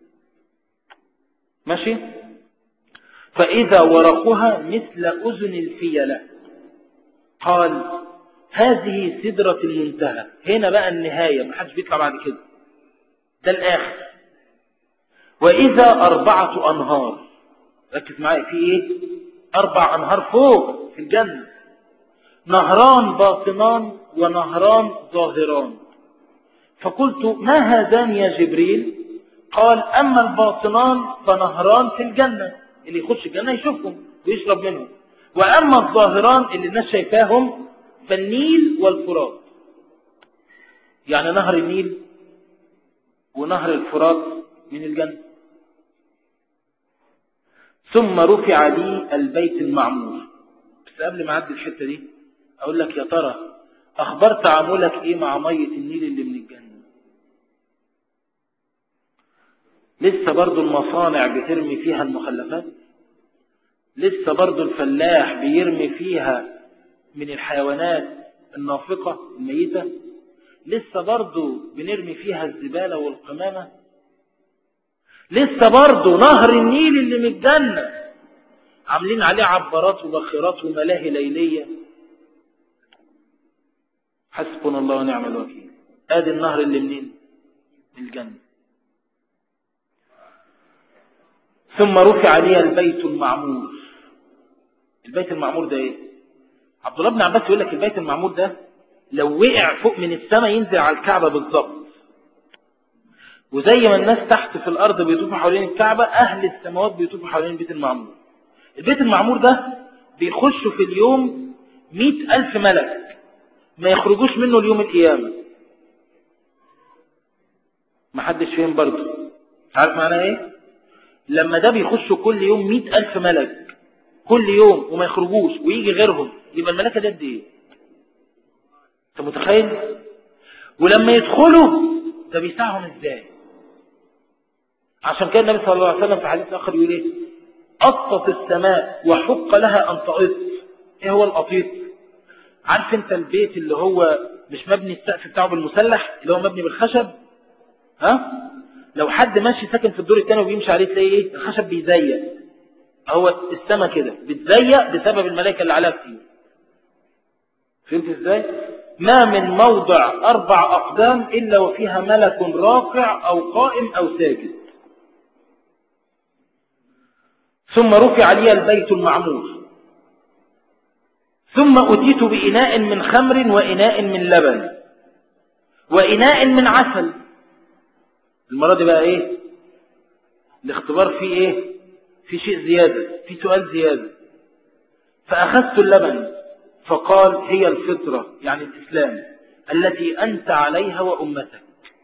ماشي فإذا ورقها مثل أذن الفيلة قال هذه سدرة المنتهى هنا بقى النهاية ما حدش بيطلع بعد كده ده الآخر وإذا أربعة أنهار ركز معايا في إيه أربع أنهار فوق في الجنة نهران باطنان ونهران ظاهران فقلت ما هذان يا جبريل قال أما الباطنان فنهران في الجنة اللي يخش الجنة يشوفهم ويشرب منهم وأما الظاهران اللي الناس شايفاهم فالنيل والفرات يعني نهر النيل ونهر الفرات من الجنة ثم رفع لي البيت المعمور بس قبل ما اعدي الحته دي اقول لك يا ترى اخبار تعاملك ايه مع ميه النيل اللي من الجنه لسه برضو المصانع بترمي فيها المخلفات لسه برضو الفلاح بيرمي فيها من الحيوانات النافقة الميتة لسه برضو بنرمي فيها الزبالة والقمامة لسه برضو نهر النيل اللي من الجنة عاملين عليه عبارات وبخيرات وملاهي ليلية حسبنا الله ونعم الوكيل ادي النهر اللي منين من الجنة ثم رفع لي البيت المعمور البيت المعمور ده ايه عبد الله بن عباس يقول لك البيت المعمور ده لو وقع فوق من السماء ينزل على الكعبة بالظبط وزي ما الناس تحت في الأرض بيطوفوا حوالين الكعبة أهل السماوات بيطوفوا حوالين البيت المعمور البيت المعمور ده بيخشوا في اليوم مئة ألف ملك ما يخرجوش منه اليوم القيامة ما حدش فهم برضه عارف معناه ايه لما ده بيخشوا كل يوم مئة ألف ملك كل يوم وما يخرجوش ويجي غيرهم يبقى الملكة ده قد ايه انت متخيل ولما يدخلوا ده بيساعهم ازاي عشان كده النبي صلى الله عليه وسلم في حديث اخر يقول ايه قطت السماء وحق لها ان تقط ايه هو القطيط عارف انت البيت اللي هو مش مبني السقف بتاعه بالمسلح اللي هو مبني بالخشب ها لو حد ماشي ساكن في الدور الثاني وبيمشي عليه تلاقي ايه الخشب بيزيق هو السما كده بتزيق بسبب الملائكه اللي عليها كتير فهمت ازاي ما من موضع اربع اقدام الا وفيها ملك راكع او قائم او ساجد ثم رفع لي البيت المعمور ثم أتيت بإناء من خمر وإناء من لبن وإناء من عسل المرة دي بقى إيه الاختبار فيه إيه في شيء زيادة في سؤال زيادة فأخذت اللبن فقال هي الفطرة يعني الإسلام التي أنت عليها وأمتك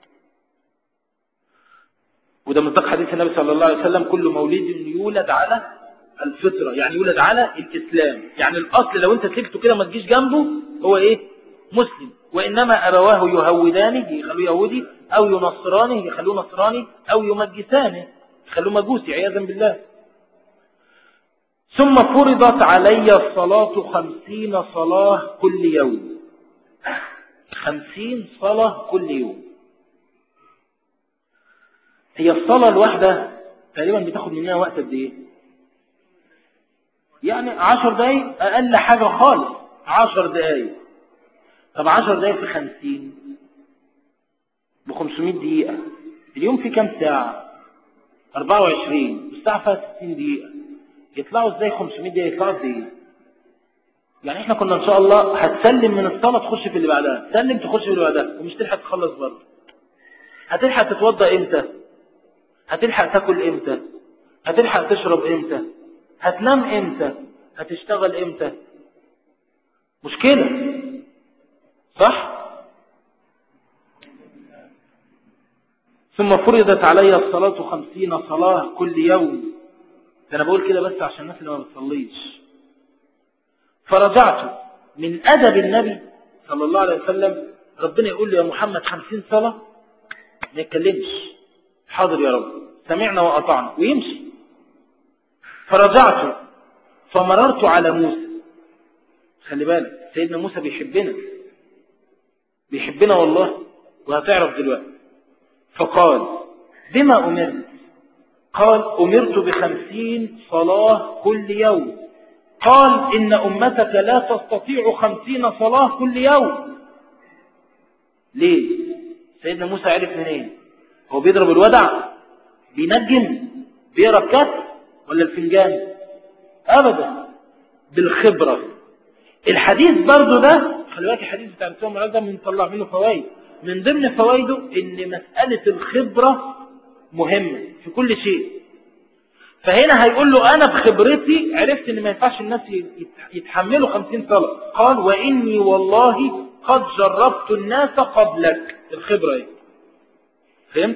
وده مصداق حديث النبي صلى الله عليه وسلم كل مولود يولد على الفطرة يعني يولد على الإسلام يعني الأصل لو أنت سبته كده ما تجيش جنبه هو إيه مسلم وإنما أبواه يهودانه يخلوه يهودي أو ينصرانه يخلوه نصراني أو يمجسانه يخلوه مجوسي عياذا بالله ثم فرضت علي الصلاة خمسين صلاة كل يوم خمسين صلاة كل يوم هي الصلاة الواحدة تقريبا بتاخد منها وقت قد ايه يعني عشر دقايق اقل حاجة خالص عشر دقايق طب عشر دقايق في خمسين بخمسمائة دقيقة اليوم في كام ساعة اربعة وعشرين الساعة فيها ستين دقيقة يطلعوا ازاي 500 دقيقة يطلعوا ازاي يعني احنا كنا ان شاء الله هتسلم من الصلاة تخش في اللي بعدها تسلم تخش في اللي بعدها ومش تلحق تخلص برضه هتلحق تتوضى امتى هتلحق تاكل امتى هتلحق تشرب امتى هتنام امتى هتشتغل امتى مشكلة صح ثم فرضت علي الصلاة خمسين صلاة كل يوم ده أنا بقول كده بس عشان الناس اللي ما بتصليش فرجعت من أدب النبي صلى الله عليه وسلم ربنا يقول لي يا محمد خمسين صلاة ما يتكلمش حاضر يا رب سمعنا وأطعنا ويمشي فرجعت فمررت على موسى خلي بالك سيدنا موسى بيحبنا بيحبنا والله وهتعرف دلوقتي فقال بما أمرت قال أمرت بخمسين صلاة كل يوم قال إن أمتك لا تستطيع خمسين صلاة كل يوم ليه سيدنا موسى عرف منين هو بيضرب الودع بينجم بيقرا الكتف ولا الفنجان ابدا بالخبره الحديث برضو ده خلي بالك الحديث بتاع الرسول صلى ده بنطلع منه فوائد من ضمن فوائده ان مساله الخبره مهمه في كل شيء فهنا هيقول له انا بخبرتي عرفت ان ما ينفعش الناس يتحملوا خمسين صلاه قال واني والله قد جربت الناس قبلك الخبره ايه فهمت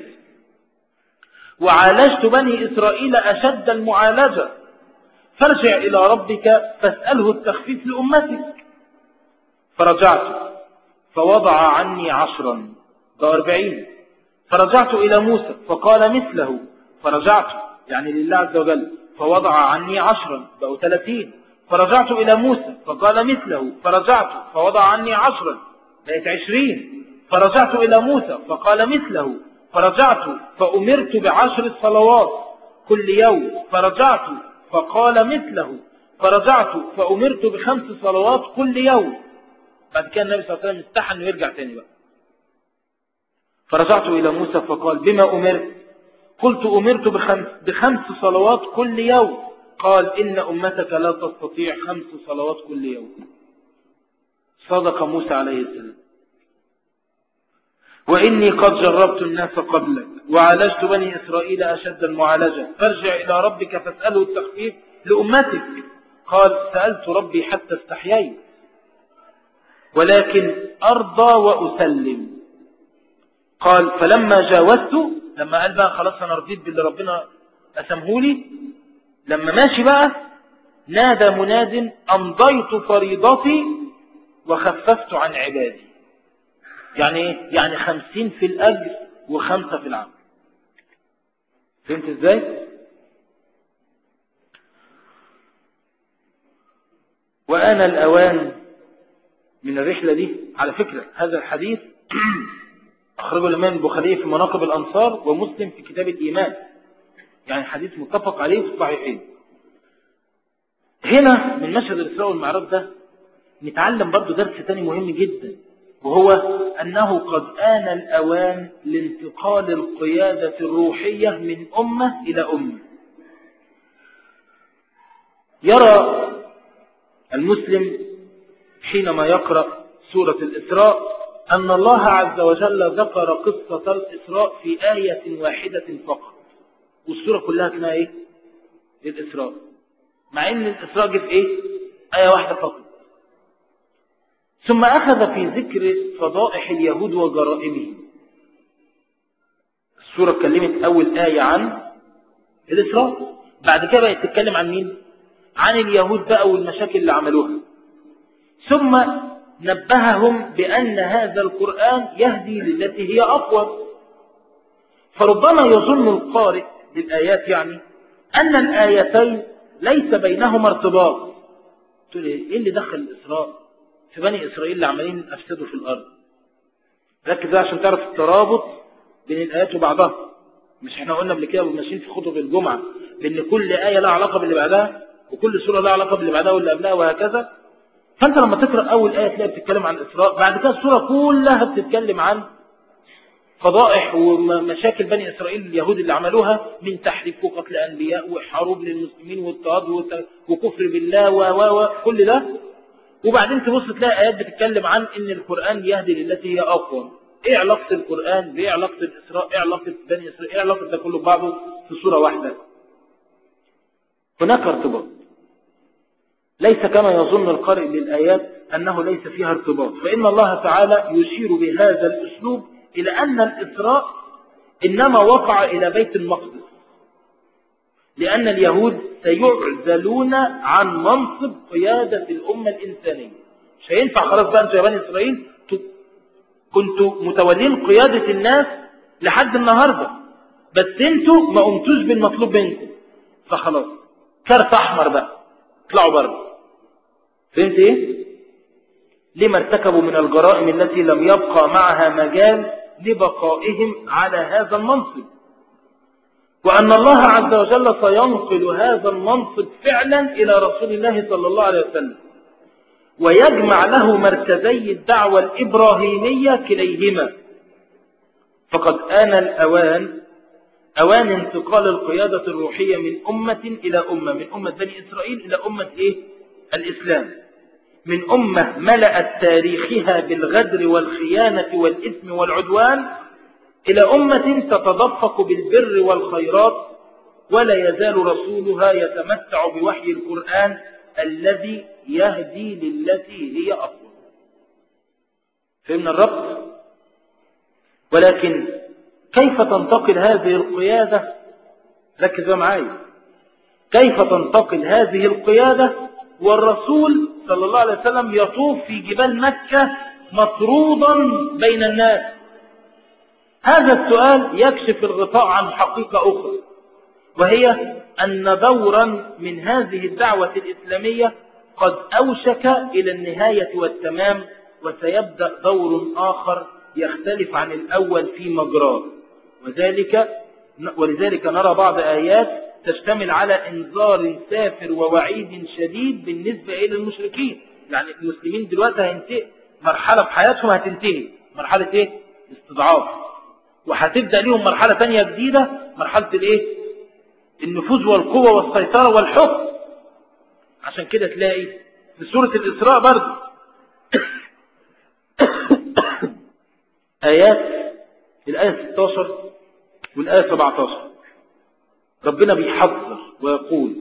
وعالجت بني اسرائيل اشد المعالجه فارجع الى ربك فاساله التخفيف لامتك فرجعت فوضع عني عشرا بأربعين فرجعت إلى موسى فقال مثله فرجعت يعني لله عز وجل فوضع عني عشرا بقوا ثلاثين فرجعت إلى موسى فقال مثله فرجعت فوضع عني عشرا بقت عشرين فرجعت إلى موسى فقال مثله فرجعت فأمرت بعشر الصلوات كل يوم فرجعت فقال مثله فرجعت فأمرت بخمس صلوات كل يوم بعد كده النبي صلى الله عليه وسلم استحى انه يرجع تاني بقى فرجعت إلى موسى فقال بما أمرت قلت أمرت بخمس, بخمس صلوات كل يوم قال إن أمتك لا تستطيع خمس صلوات كل يوم صدق موسى عليه السلام وإني قد جربت الناس قبلك وعالجت بني إسرائيل أشد المعالجة فارجع إلى ربك فاسأله التخفيف لأمتك قال سألت ربي حتى استحييت ولكن أرضى وأسلم قال فلما جاوزت لما قال بقى خلاص أنا رضيت باللي ربنا أسمهولي لما ماشي بقى نادى مناد أمضيت فريضتي وخففت عن عبادي يعني ايه؟ يعني خمسين في الأجر وخمسة في العمل فهمت ازاي؟ وآن الأوان من الرحلة دي على فكرة هذا الحديث أخرجه الإمام البخاري في مناقب الأنصار ومسلم في كتاب الإيمان يعني حديث متفق عليه في الصحيحين هنا من مشهد الإسراء والمعراج ده نتعلم برضو درس تاني مهم جدا وهو أنه قد آن الأوان لانتقال القيادة الروحية من أمة إلى أمة يرى المسلم حينما يقرأ سورة الإسراء أن الله عز وجل ذكر قصة الإسراء في آية واحدة فقط والسورة كلها اسمها إيه؟ الإسراء مع أن الإسراء جه في إيه؟ آية واحدة فقط ثم أخذ في ذكر فضائح اليهود وجرائمهم السورة اتكلمت أول آية عن الإسراء بعد كده بقت تتكلم عن مين؟ عن اليهود بقى والمشاكل اللي عملوها ثم نبههم بأن هذا القرآن يهدي للتي هي أقوى فربما يظن القارئ للآيات يعني أن الآيتين ليس بينهما ارتباط تقول إيه اللي دخل الإسراء في بني إسرائيل اللي عمالين أفسدوا في الأرض ركز ده عشان تعرف الترابط بين الآيات وبعضها مش احنا قلنا قبل كده وماشيين في خطب الجمعة بأن كل آية لها علاقة باللي بعدها وكل سورة لها علاقة باللي بعدها واللي قبلها وهكذا فأنت لما تقرأ أول آية تلاقي بتتكلم عن الإسراء بعد كده السورة كلها بتتكلم عن فضائح ومشاكل بني إسرائيل اليهود اللي عملوها من تحريف وقتل أنبياء وحروب للمسلمين واضطهاد وكفر بالله و و و كل ده وبعدين تبص تلاقي آيات بتتكلم عن إن القرآن يهدي للتي هي أقوى إيه علاقة القرآن بإيه علاقة الإسراء إيه علاقة بني إسرائيل إيه علاقة ده كله ببعضه في صورة واحدة هناك ارتباط ليس كما يظن القارئ للآيات أنه ليس فيها ارتباط فإن الله تعالى يشير بهذا الأسلوب إلى أن الإسراء إنما وقع إلى بيت المقدس لأن اليهود سيعزلون عن منصب قيادة الأمة الإنسانية مش هينفع خلاص بقى أنتوا يا بني إسرائيل كنتوا متولين قيادة الناس لحد النهاردة بس انتوا ما قمتوش بالمطلوب منكم فخلاص كارت أحمر بقى اطلعوا بره فهمت ايه لما ارتكبوا من الجرائم التي لم يبقى معها مجال لبقائهم على هذا المنصب وأن الله عز وجل سينقل هذا المنصب فعلا إلى رسول الله صلى الله عليه وسلم ويجمع له مركزي الدعوة الإبراهيمية كليهما فقد آن الأوان أوان انتقال القيادة الروحية من أمة إلى أمة من أمة بني إسرائيل إلى أمة إيه؟ الإسلام من أمة ملأت تاريخها بالغدر والخيانة والإثم والعدوان إلى أمة تتدفق بالبر والخيرات ولا يزال رسولها يتمتع بوحي القرآن الذي يهدي للتي هي أقوى فهمنا الربط ولكن كيف تنتقل هذه القيادة ركز معايا كيف تنتقل هذه القيادة والرسول صلى الله عليه وسلم يطوف في جبال مكة مطرودا بين الناس هذا السؤال يكشف الغطاء عن حقيقة أخرى وهي أن دورا من هذه الدعوة الإسلامية قد أوشك إلى النهاية والتمام وسيبدأ دور آخر يختلف عن الأول في مجراه وذلك ولذلك نرى بعض آيات تشتمل على انذار سافر ووعيد شديد بالنسبة إلى المشركين يعني المسلمين دلوقتي هينتهي مرحلة في حياتهم هتنتهي مرحلة إيه؟ استضعاف وهتبدأ ليهم مرحلة تانية جديدة مرحلة الإيه؟ النفوذ والقوة والسيطرة والحكم عشان كده تلاقي في سورة الإسراء برضه آيات الآية 16 والآية 17 ربنا بيحذر ويقول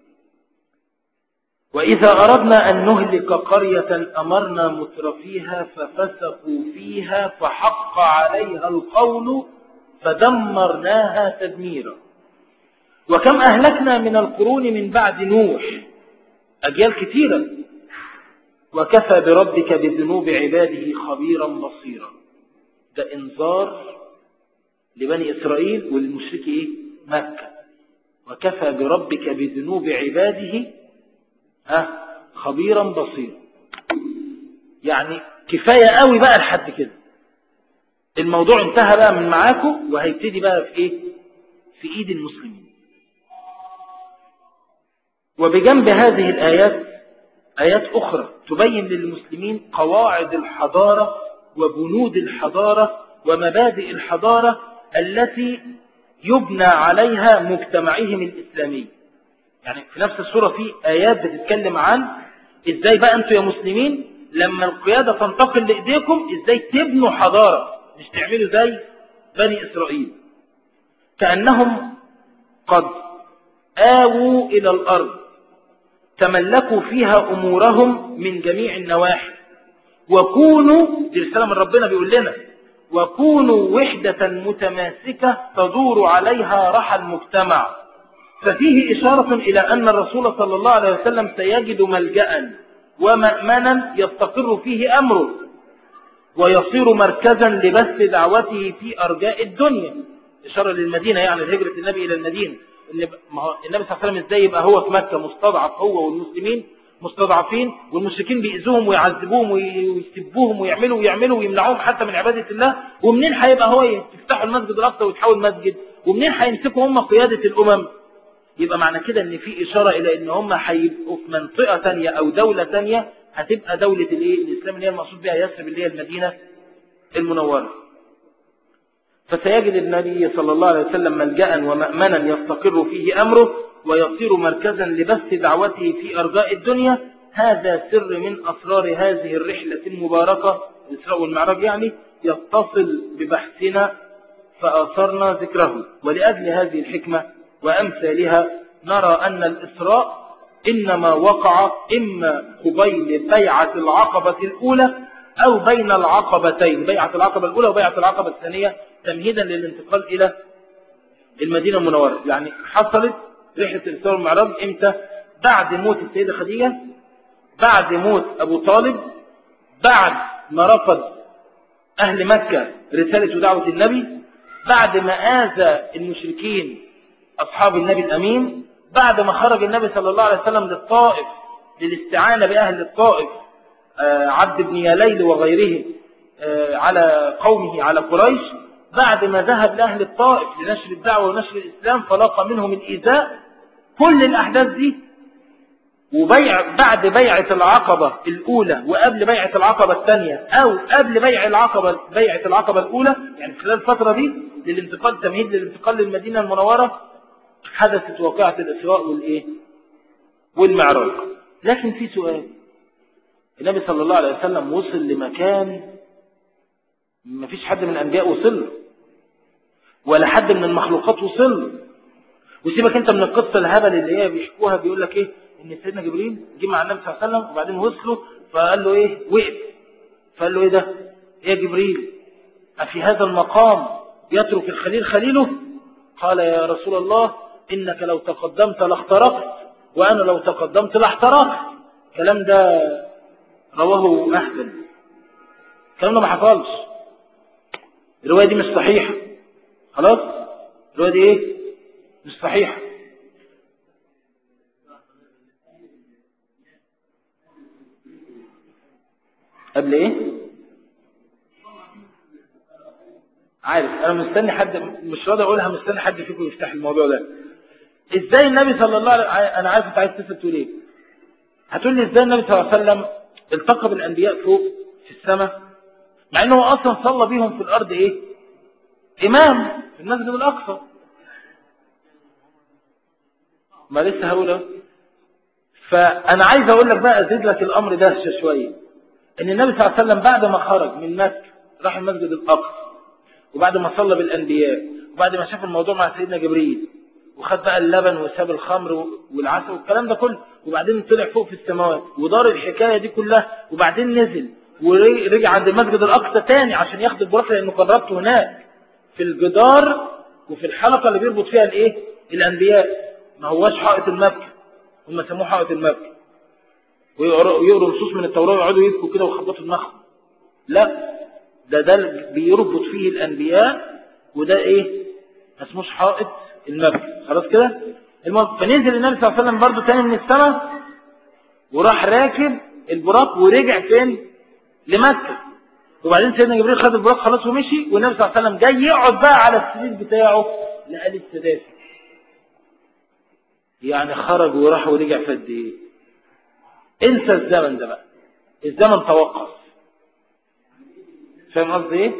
وإذا أردنا أن نهلك قرية أمرنا مترفيها ففسقوا فيها فحق عليها القول فدمرناها تدميرا وكم أهلكنا من القرون من بعد نوح أجيال كثيرة وكفى بربك بذنوب عباده خبيرا بصيرا ده انذار لبني إسرائيل والمشرك إيه؟ مكة وكفى بربك بذنوب عباده ها خبيرا بصيرا يعني كفاية قوي بقى لحد كده الموضوع انتهى بقى من معاكم وهيبتدي بقى في ايه في ايد المسلمين وبجنب هذه الآيات آيات أخرى تبين للمسلمين قواعد الحضارة وبنود الحضارة ومبادئ الحضارة التي يبنى عليها مجتمعهم الإسلامي يعني في نفس السورة في آيات بتتكلم عن إزاي بقى أنتوا يا مسلمين لما القيادة تنتقل لإيديكم إزاي تبنوا حضارة مش تعملوا زي بني إسرائيل كأنهم قد آووا إلى الأرض تملكوا فيها أمورهم من جميع النواحي وكونوا دي رسالة من ربنا بيقول لنا وكونوا وحدة متماسكة تدور عليها رحى المجتمع ففيه إشارة إلى أن الرسول صلى الله عليه وسلم سيجد ملجأ ومأمنا يستقر فيه أمره ويصير مركزا لبث دعوته في أرجاء الدنيا إشارة للمدينة يعني هجرة النبي إلى المدينة النبي صلى الله عليه وسلم ازاي يبقى هو في مكة مستضعف هو والمسلمين مستضعفين والمشركين بيأذوهم ويعذبوهم ويسبوهم ويعملوا ويعملوا ويمنعوهم حتى من عبادة الله ومنين هيبقى هو يفتحوا المسجد الأقصى ويتحول مسجد ومنين هيمسكوا هم قيادة الأمم يبقى معنى كده ان في إشارة إلى ان هم هيبقوا في منطقة تانية أو دولة تانية هتبقى دولة الايه الإسلام اللي هي المقصود بها يثرب اللي هي المدينة المنورة فسيجد النبي صلى الله عليه وسلم ملجأ ومأمنا يستقر فيه أمره ويصير مركزا لبث دعوته في أرجاء الدنيا هذا سر من أسرار هذه الرحلة المباركة الإسراء والمعراج يعني يتصل ببحثنا فآثرنا ذكره ولأجل هذه الحكمة وأمثالها نرى أن الإسراء إنما وقع إما قبيل بيعة العقبة الأولى أو بين العقبتين بيعة العقبة الأولى وبيعة العقبة الثانية تمهيدا للانتقال إلى المدينة المنورة يعني حصلت رحلة الإسراء والمعراج إمتى بعد موت السيدة خديجة بعد موت أبو طالب بعد ما رفض أهل مكة رسالة ودعوة النبي بعد ما آذى المشركين أصحاب النبي الأمين بعد ما خرج النبي صلى الله عليه وسلم للطائف للاستعانة بأهل الطائف آه، عبد بن يليل وغيره آه، على قومه على قريش بعد ما ذهب لأهل الطائف لنشر الدعوة ونشر الإسلام فلاقى منهم الإيذاء كل الأحداث دي وبيع بعد بيعة العقبة الأولى وقبل بيعة العقبة الثانية أو قبل بيع العقبة بيعة العقبة الأولى يعني خلال الفترة دي للانتقال تمهيد للانتقال للمدينة المنورة حدثت واقعة الإسراء والإيه والمعراج لكن في سؤال النبي صلى الله عليه وسلم وصل لمكان ما فيش حد من الأنبياء وصل له ولا حد من المخلوقات وصل له وسيبك انت من القصة الهبل اللي هي بيحكوها بيقول لك ايه ان سيدنا جبريل جه مع النبي صلى الله عليه وسلم وبعدين وصلوا فقال له ايه وقف فقال له ايه ده ايه يا جبريل أفي هذا المقام يترك الخليل خليله قال يا رسول الله إنك لو تقدمت لاخترقت وأنا لو تقدمت لاحترقت الكلام ده رواه أهبل الكلام ده ما حصلش الرواية دي مش صحيحة خلاص الرواية دي ايه مش صحيحة قبل ايه عارف انا مستني حد مش راضي اقولها مستني حد فيكم يفتح الموضوع ده ازاي النبي صلى الله عليه وسلم انا عارف انت عايز تسال تقول ايه هتقول لي ازاي النبي صلى الله عليه وسلم التقى بالانبياء فوق في السماء مع انه اصلا صلى بيهم في الارض ايه امام في المسجد الاقصى ما لسه هقول اهو فانا عايز اقول لك بقى ازيد لك الامر دهشه شويه ان النبي صلى الله عليه وسلم بعد ما خرج من مكه راح المسجد الاقصى وبعد ما صلى بالانبياء وبعد ما شاف الموضوع مع سيدنا جبريل وخد بقى اللبن وساب الخمر والعسل والكلام ده كله وبعدين طلع فوق في السماوات ودار الحكايه دي كلها وبعدين نزل ورجع عند المسجد الاقصى تاني عشان ياخد البراق لانه كان ربطه هناك في الجدار وفي الحلقه اللي بيربط فيها الايه الانبياء ما هواش حائط المبكى هم سموه حائط المبكى ويقروا نصوص من التوراه ويقعدوا يبكوا كده ويخبطوا دماغهم لا ده ده بيربط فيه الانبياء وده ايه ما اسموش حائط المبكى خلاص كده المهم فنزل النبي صلى الله عليه وسلم برضه تاني من السماء وراح راكب البراق ورجع فين لمكة وبعدين سيدنا جبريل خد البراق خلاص ومشي والنبي صلى الله عليه وسلم جاي يقعد بقى على السرير بتاعه لقى لسه دافي يعني خرج وراح ورجع في قد ايه انسى الزمن ده بقى الزمن توقف فاهم قصدي ايه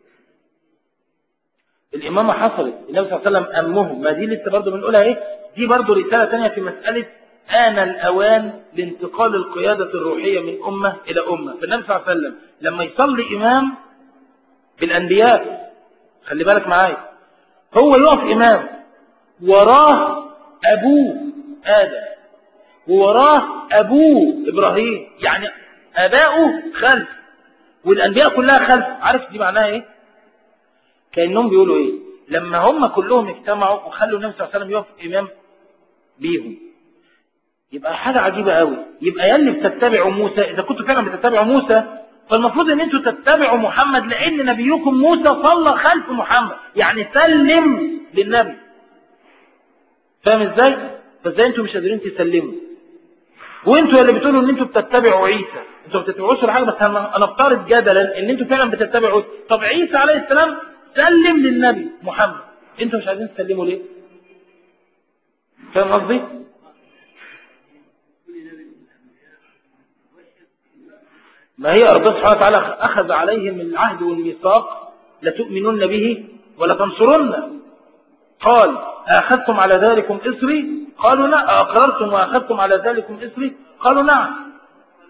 الامامه حصلت النبي صلى الله عليه وسلم امهم ما دي لسه برضه بنقولها ايه دي برضه رساله ثانيه في مساله آن الأوان لانتقال القيادة الروحية من أمة إلى أمة فالنبي صلى الله عليه وسلم لما يصلي إمام بالأنبياء خلي بالك معايا هو يقف إمام وراه أبوه آدم ووراه أبوه إبراهيم يعني أباؤه خلف والأنبياء كلها خلف عارف دي معناها إيه كأنهم بيقولوا إيه لما هم كلهم اجتمعوا وخلوا النبي صلى الله عليه وسلم يقف إمام بيهم يبقى حاجة عجيبة قوي يبقى يلي بتتبعوا موسى إذا كنتوا فعلا بتتبعوا موسى فالمفروض ان انتوا تتبعوا محمد لان نبيكم موسى صلى خلف محمد يعني سلم للنبي فاهم ازاي فازاي انتوا مش قادرين تسلموا وانتوا اللي بتقولوا ان انتوا بتتبعوا عيسى انتوا ما بتتبعوش ولا حاجه بس انا افترض جدلا ان انتوا فعلا بتتبعوا طب عيسى عليه السلام سلم للنبي محمد انتوا مش عايزين تسلموا ليه فاهم قصدي ما هي ربنا سبحانه وتعالى أخذ عليهم العهد والميثاق لتؤمنن به ولتنصرن قال أخذتم على ذلكم إسري قالوا لا أقررتم وأخذتم على ذلكم إسري قالوا نعم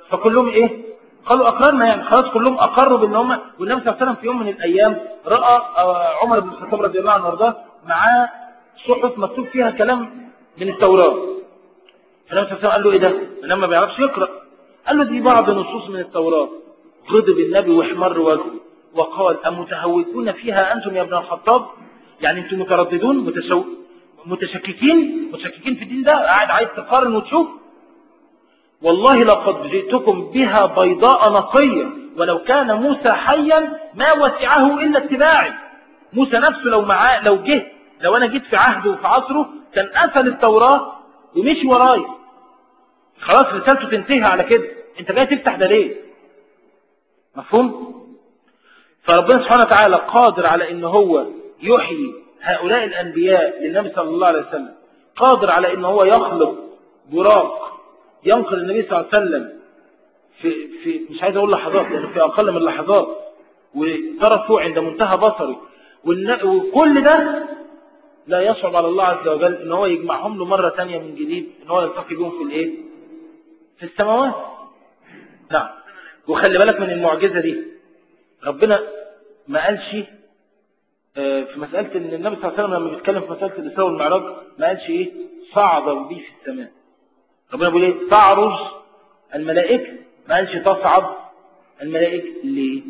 فكلهم ايه قالوا اقررنا يعني خلاص كلهم اقروا بان هم والنبي صلى الله عليه وسلم في يوم من الايام راى آه، عمر بن الخطاب رضي الله عنه وارضاه معاه صحف مكتوب فيها كلام من التوراه فالنبي صلى الله عليه وسلم قال له ايه ده النبي ما بيعرفش يقرا قال له دي بعض نصوص من التوراه غضب النبي واحمر وجهه وقال أمتهوكون فيها أنتم يا ابن الخطاب يعني أنتم مترددون متشو... متشككين متشككين في الدين ده قاعد عايز تقارن وتشوف والله لقد جئتكم بها بيضاء نقية ولو كان موسى حيا ما وسعه إلا اتباعي موسى نفسه لو معاه لو جه لو أنا جيت في عهده وفي عصره كان قفل التوراة ومشي ورايا خلاص رسالته تنتهي على كده انت جاي تفتح ده ليه مفهوم فربنا سبحانه وتعالى قادر على ان هو يحيي هؤلاء الانبياء للنبي صلى الله عليه وسلم قادر على ان هو يخلق براق ينقل النبي صلى الله عليه وسلم في في مش عايز اقول لحظات لانه في اقل من لحظات وطرفه عند منتهى بصري والن- وكل ده لا يصعب على الله عز وجل ان هو يجمعهم له مره ثانيه من جديد ان هو يلتقي بهم في الايه في السماوات نعم وخلي بالك من المعجزه دي ربنا ما قالش آه، في مسألة ان النبي صلى الله عليه وسلم لما بيتكلم في مسألة الإسراء والمعراج ما قالش ايه صعد به في السماء ربنا بيقول ايه تعرج الملائكة ما قالش تصعد الملائكة ليه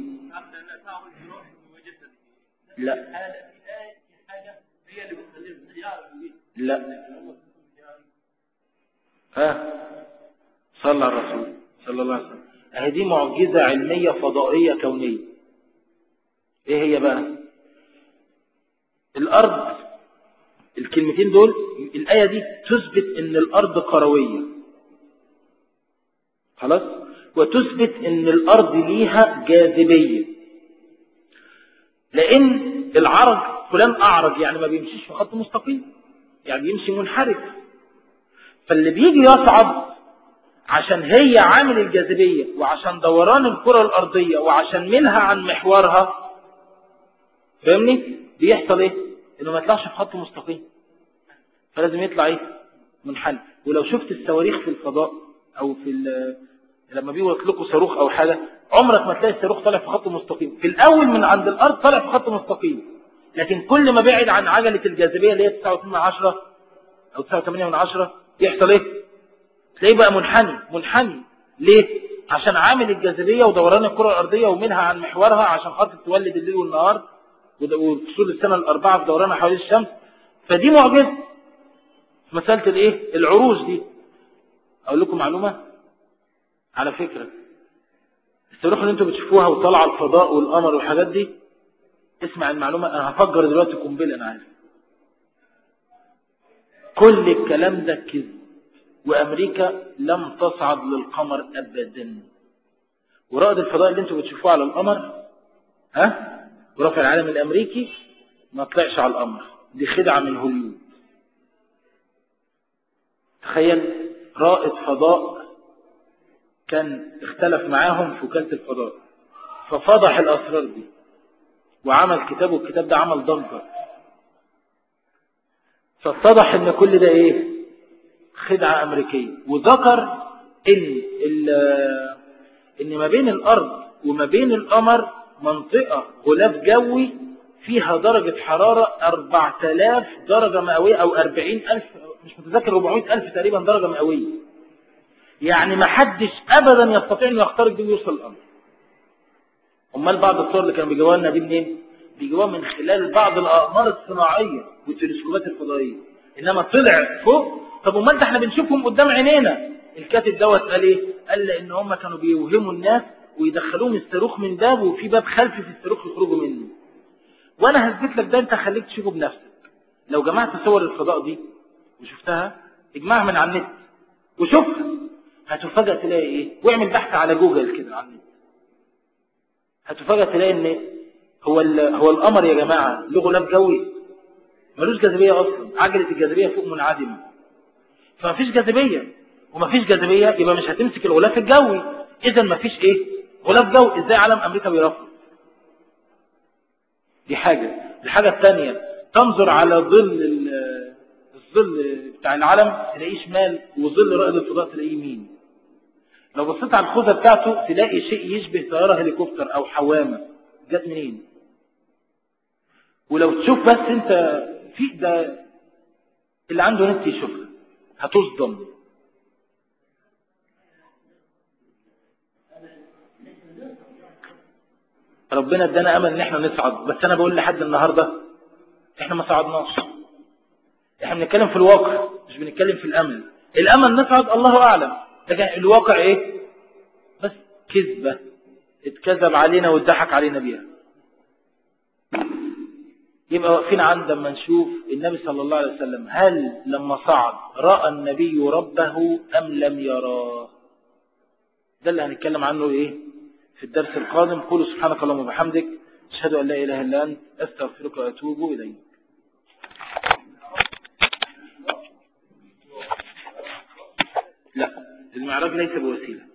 لا لا ها صلى على الرسول صلى الله عليه وسلم اهي دي معجزة علمية فضائية كونية ايه هي بقى الارض الكلمتين دول الايه دي تثبت ان الارض كرويه خلاص وتثبت ان الارض ليها جاذبيه لان العرج فلان اعرج يعني ما بيمشيش في خط مستقيم يعني بيمشي منحرف فاللي بيجي يصعد عشان هي عامل الجاذبيه وعشان دوران الكره الارضيه وعشان ميلها عن محورها فاهمني بيحصل ايه انه ما يطلعش في خط مستقيم فلازم يطلع ايه منحنى ولو شفت الصواريخ في الفضاء او في ال- لما بيجوا يطلقوا صاروخ او حاجه عمرك ما تلاقي الصاروخ طالع في خط مستقيم في الاول من عند الارض طالع في خط مستقيم لكن كل ما بعد عن عجله الجاذبيه اللي هي 9.2 من عشرة او 9.8 من عشرة يحصل ايه تلاقيه بقى منحني منحني ليه عشان عامل الجاذبيه ودوران الكره الارضيه ومنها عن محورها عشان خاطر تولد الليل والنهار وده- وفصول السنه الاربعه في دورانها حوالين الشمس فدي معجزه في مساله الايه العروج دي اقول لكم معلومه على فكره الصاروخ اللي انتوا بتشوفوها وطالعه الفضاء والقمر والحاجات دي اسمع المعلومه انا هفجر دلوقتي قنبله انا عارف كل الكلام ده كذب وامريكا لم تصعد للقمر ابدا ورائد الفضاء اللي انتوا بتشوفوه على القمر ها ورافع العالم الامريكي ما طلعش على القمر دي خدعه من هوليوود تخيل رائد فضاء كان اختلف معاهم في وكاله الفضاء ففضح الاسرار دي وعمل كتاب والكتاب ده عمل ضجه فاتضح ان كل ده ايه خدعه امريكيه وذكر ان ال- ان ما بين الارض وما بين القمر منطقه غلاف جوي فيها درجه حراره 4000 درجه مئويه او 40000 مش متذكر 400000 تقريبا درجه مئويه يعني ما حدش ابدا يستطيع انه يخترق بيه ويوصل القمر امال بعض الصور اللي كانوا بيجيبوها لنا دي منين بيجيبوها من خلال بعض الاقمار الصناعيه والتلسكوبات الفضائيه انما طلع فوق طب امال ده احنا بنشوفهم قدام عينينا الكاتب دوت قال ايه قال لان هم كانوا بيوهموا الناس ويدخلوهم الصاروخ من باب وفي باب خلفي في الصاروخ يخرجوا منه وانا هثبت لك ده انت خليك تشوفه بنفسك لو جمعت صور الفضاء دي وشفتها اجمعها من على النت وشوفها هتفاجئ تلاقي ايه واعمل بحث على جوجل كده على النت هتفاجئ تلاقي ان هو ال- هو القمر يا جماعه له غلاف جوي ملوش جاذبيه اصلا عجله الجاذبيه فوق منعدمه فمفيش جاذبيه ومفيش جاذبيه يبقى مش هتمسك الغلاف الجوي اذا مفيش ايه غلاف جوي ازاي علم امريكا بيرفض دي حاجه الحاجه الثانيه تنظر على ظل ال- الظل بتاع العلم تلاقيه شمال وظل رائد الفضاء تلاقيه يمين لو بصيت على الخوذة بتاعته تلاقي شيء يشبه طيارة هليكوبتر أو حوامة جت منين ولو تشوف بس انت في ده اللي عنده نت يشوفها هتصدم ربنا ادانا امل ان احنا نصعد بس انا بقول لحد النهارده احنا ما صعدناش احنا بنتكلم في الواقع مش بنتكلم في الامل الامل نصعد الله اعلم لكن الواقع ايه بس كذبه اتكذب علينا واتضحك علينا بيها يبقى واقفين عند ما نشوف النبي صلى الله عليه وسلم هل لما صعد راى النبي ربه ام لم يراه ده اللي هنتكلم عنه ايه في الدرس القادم قولوا سبحانك اللهم وبحمدك اشهد ان لا اله الا انت استغفرك واتوب اليك لا المعراج ليس بوسيله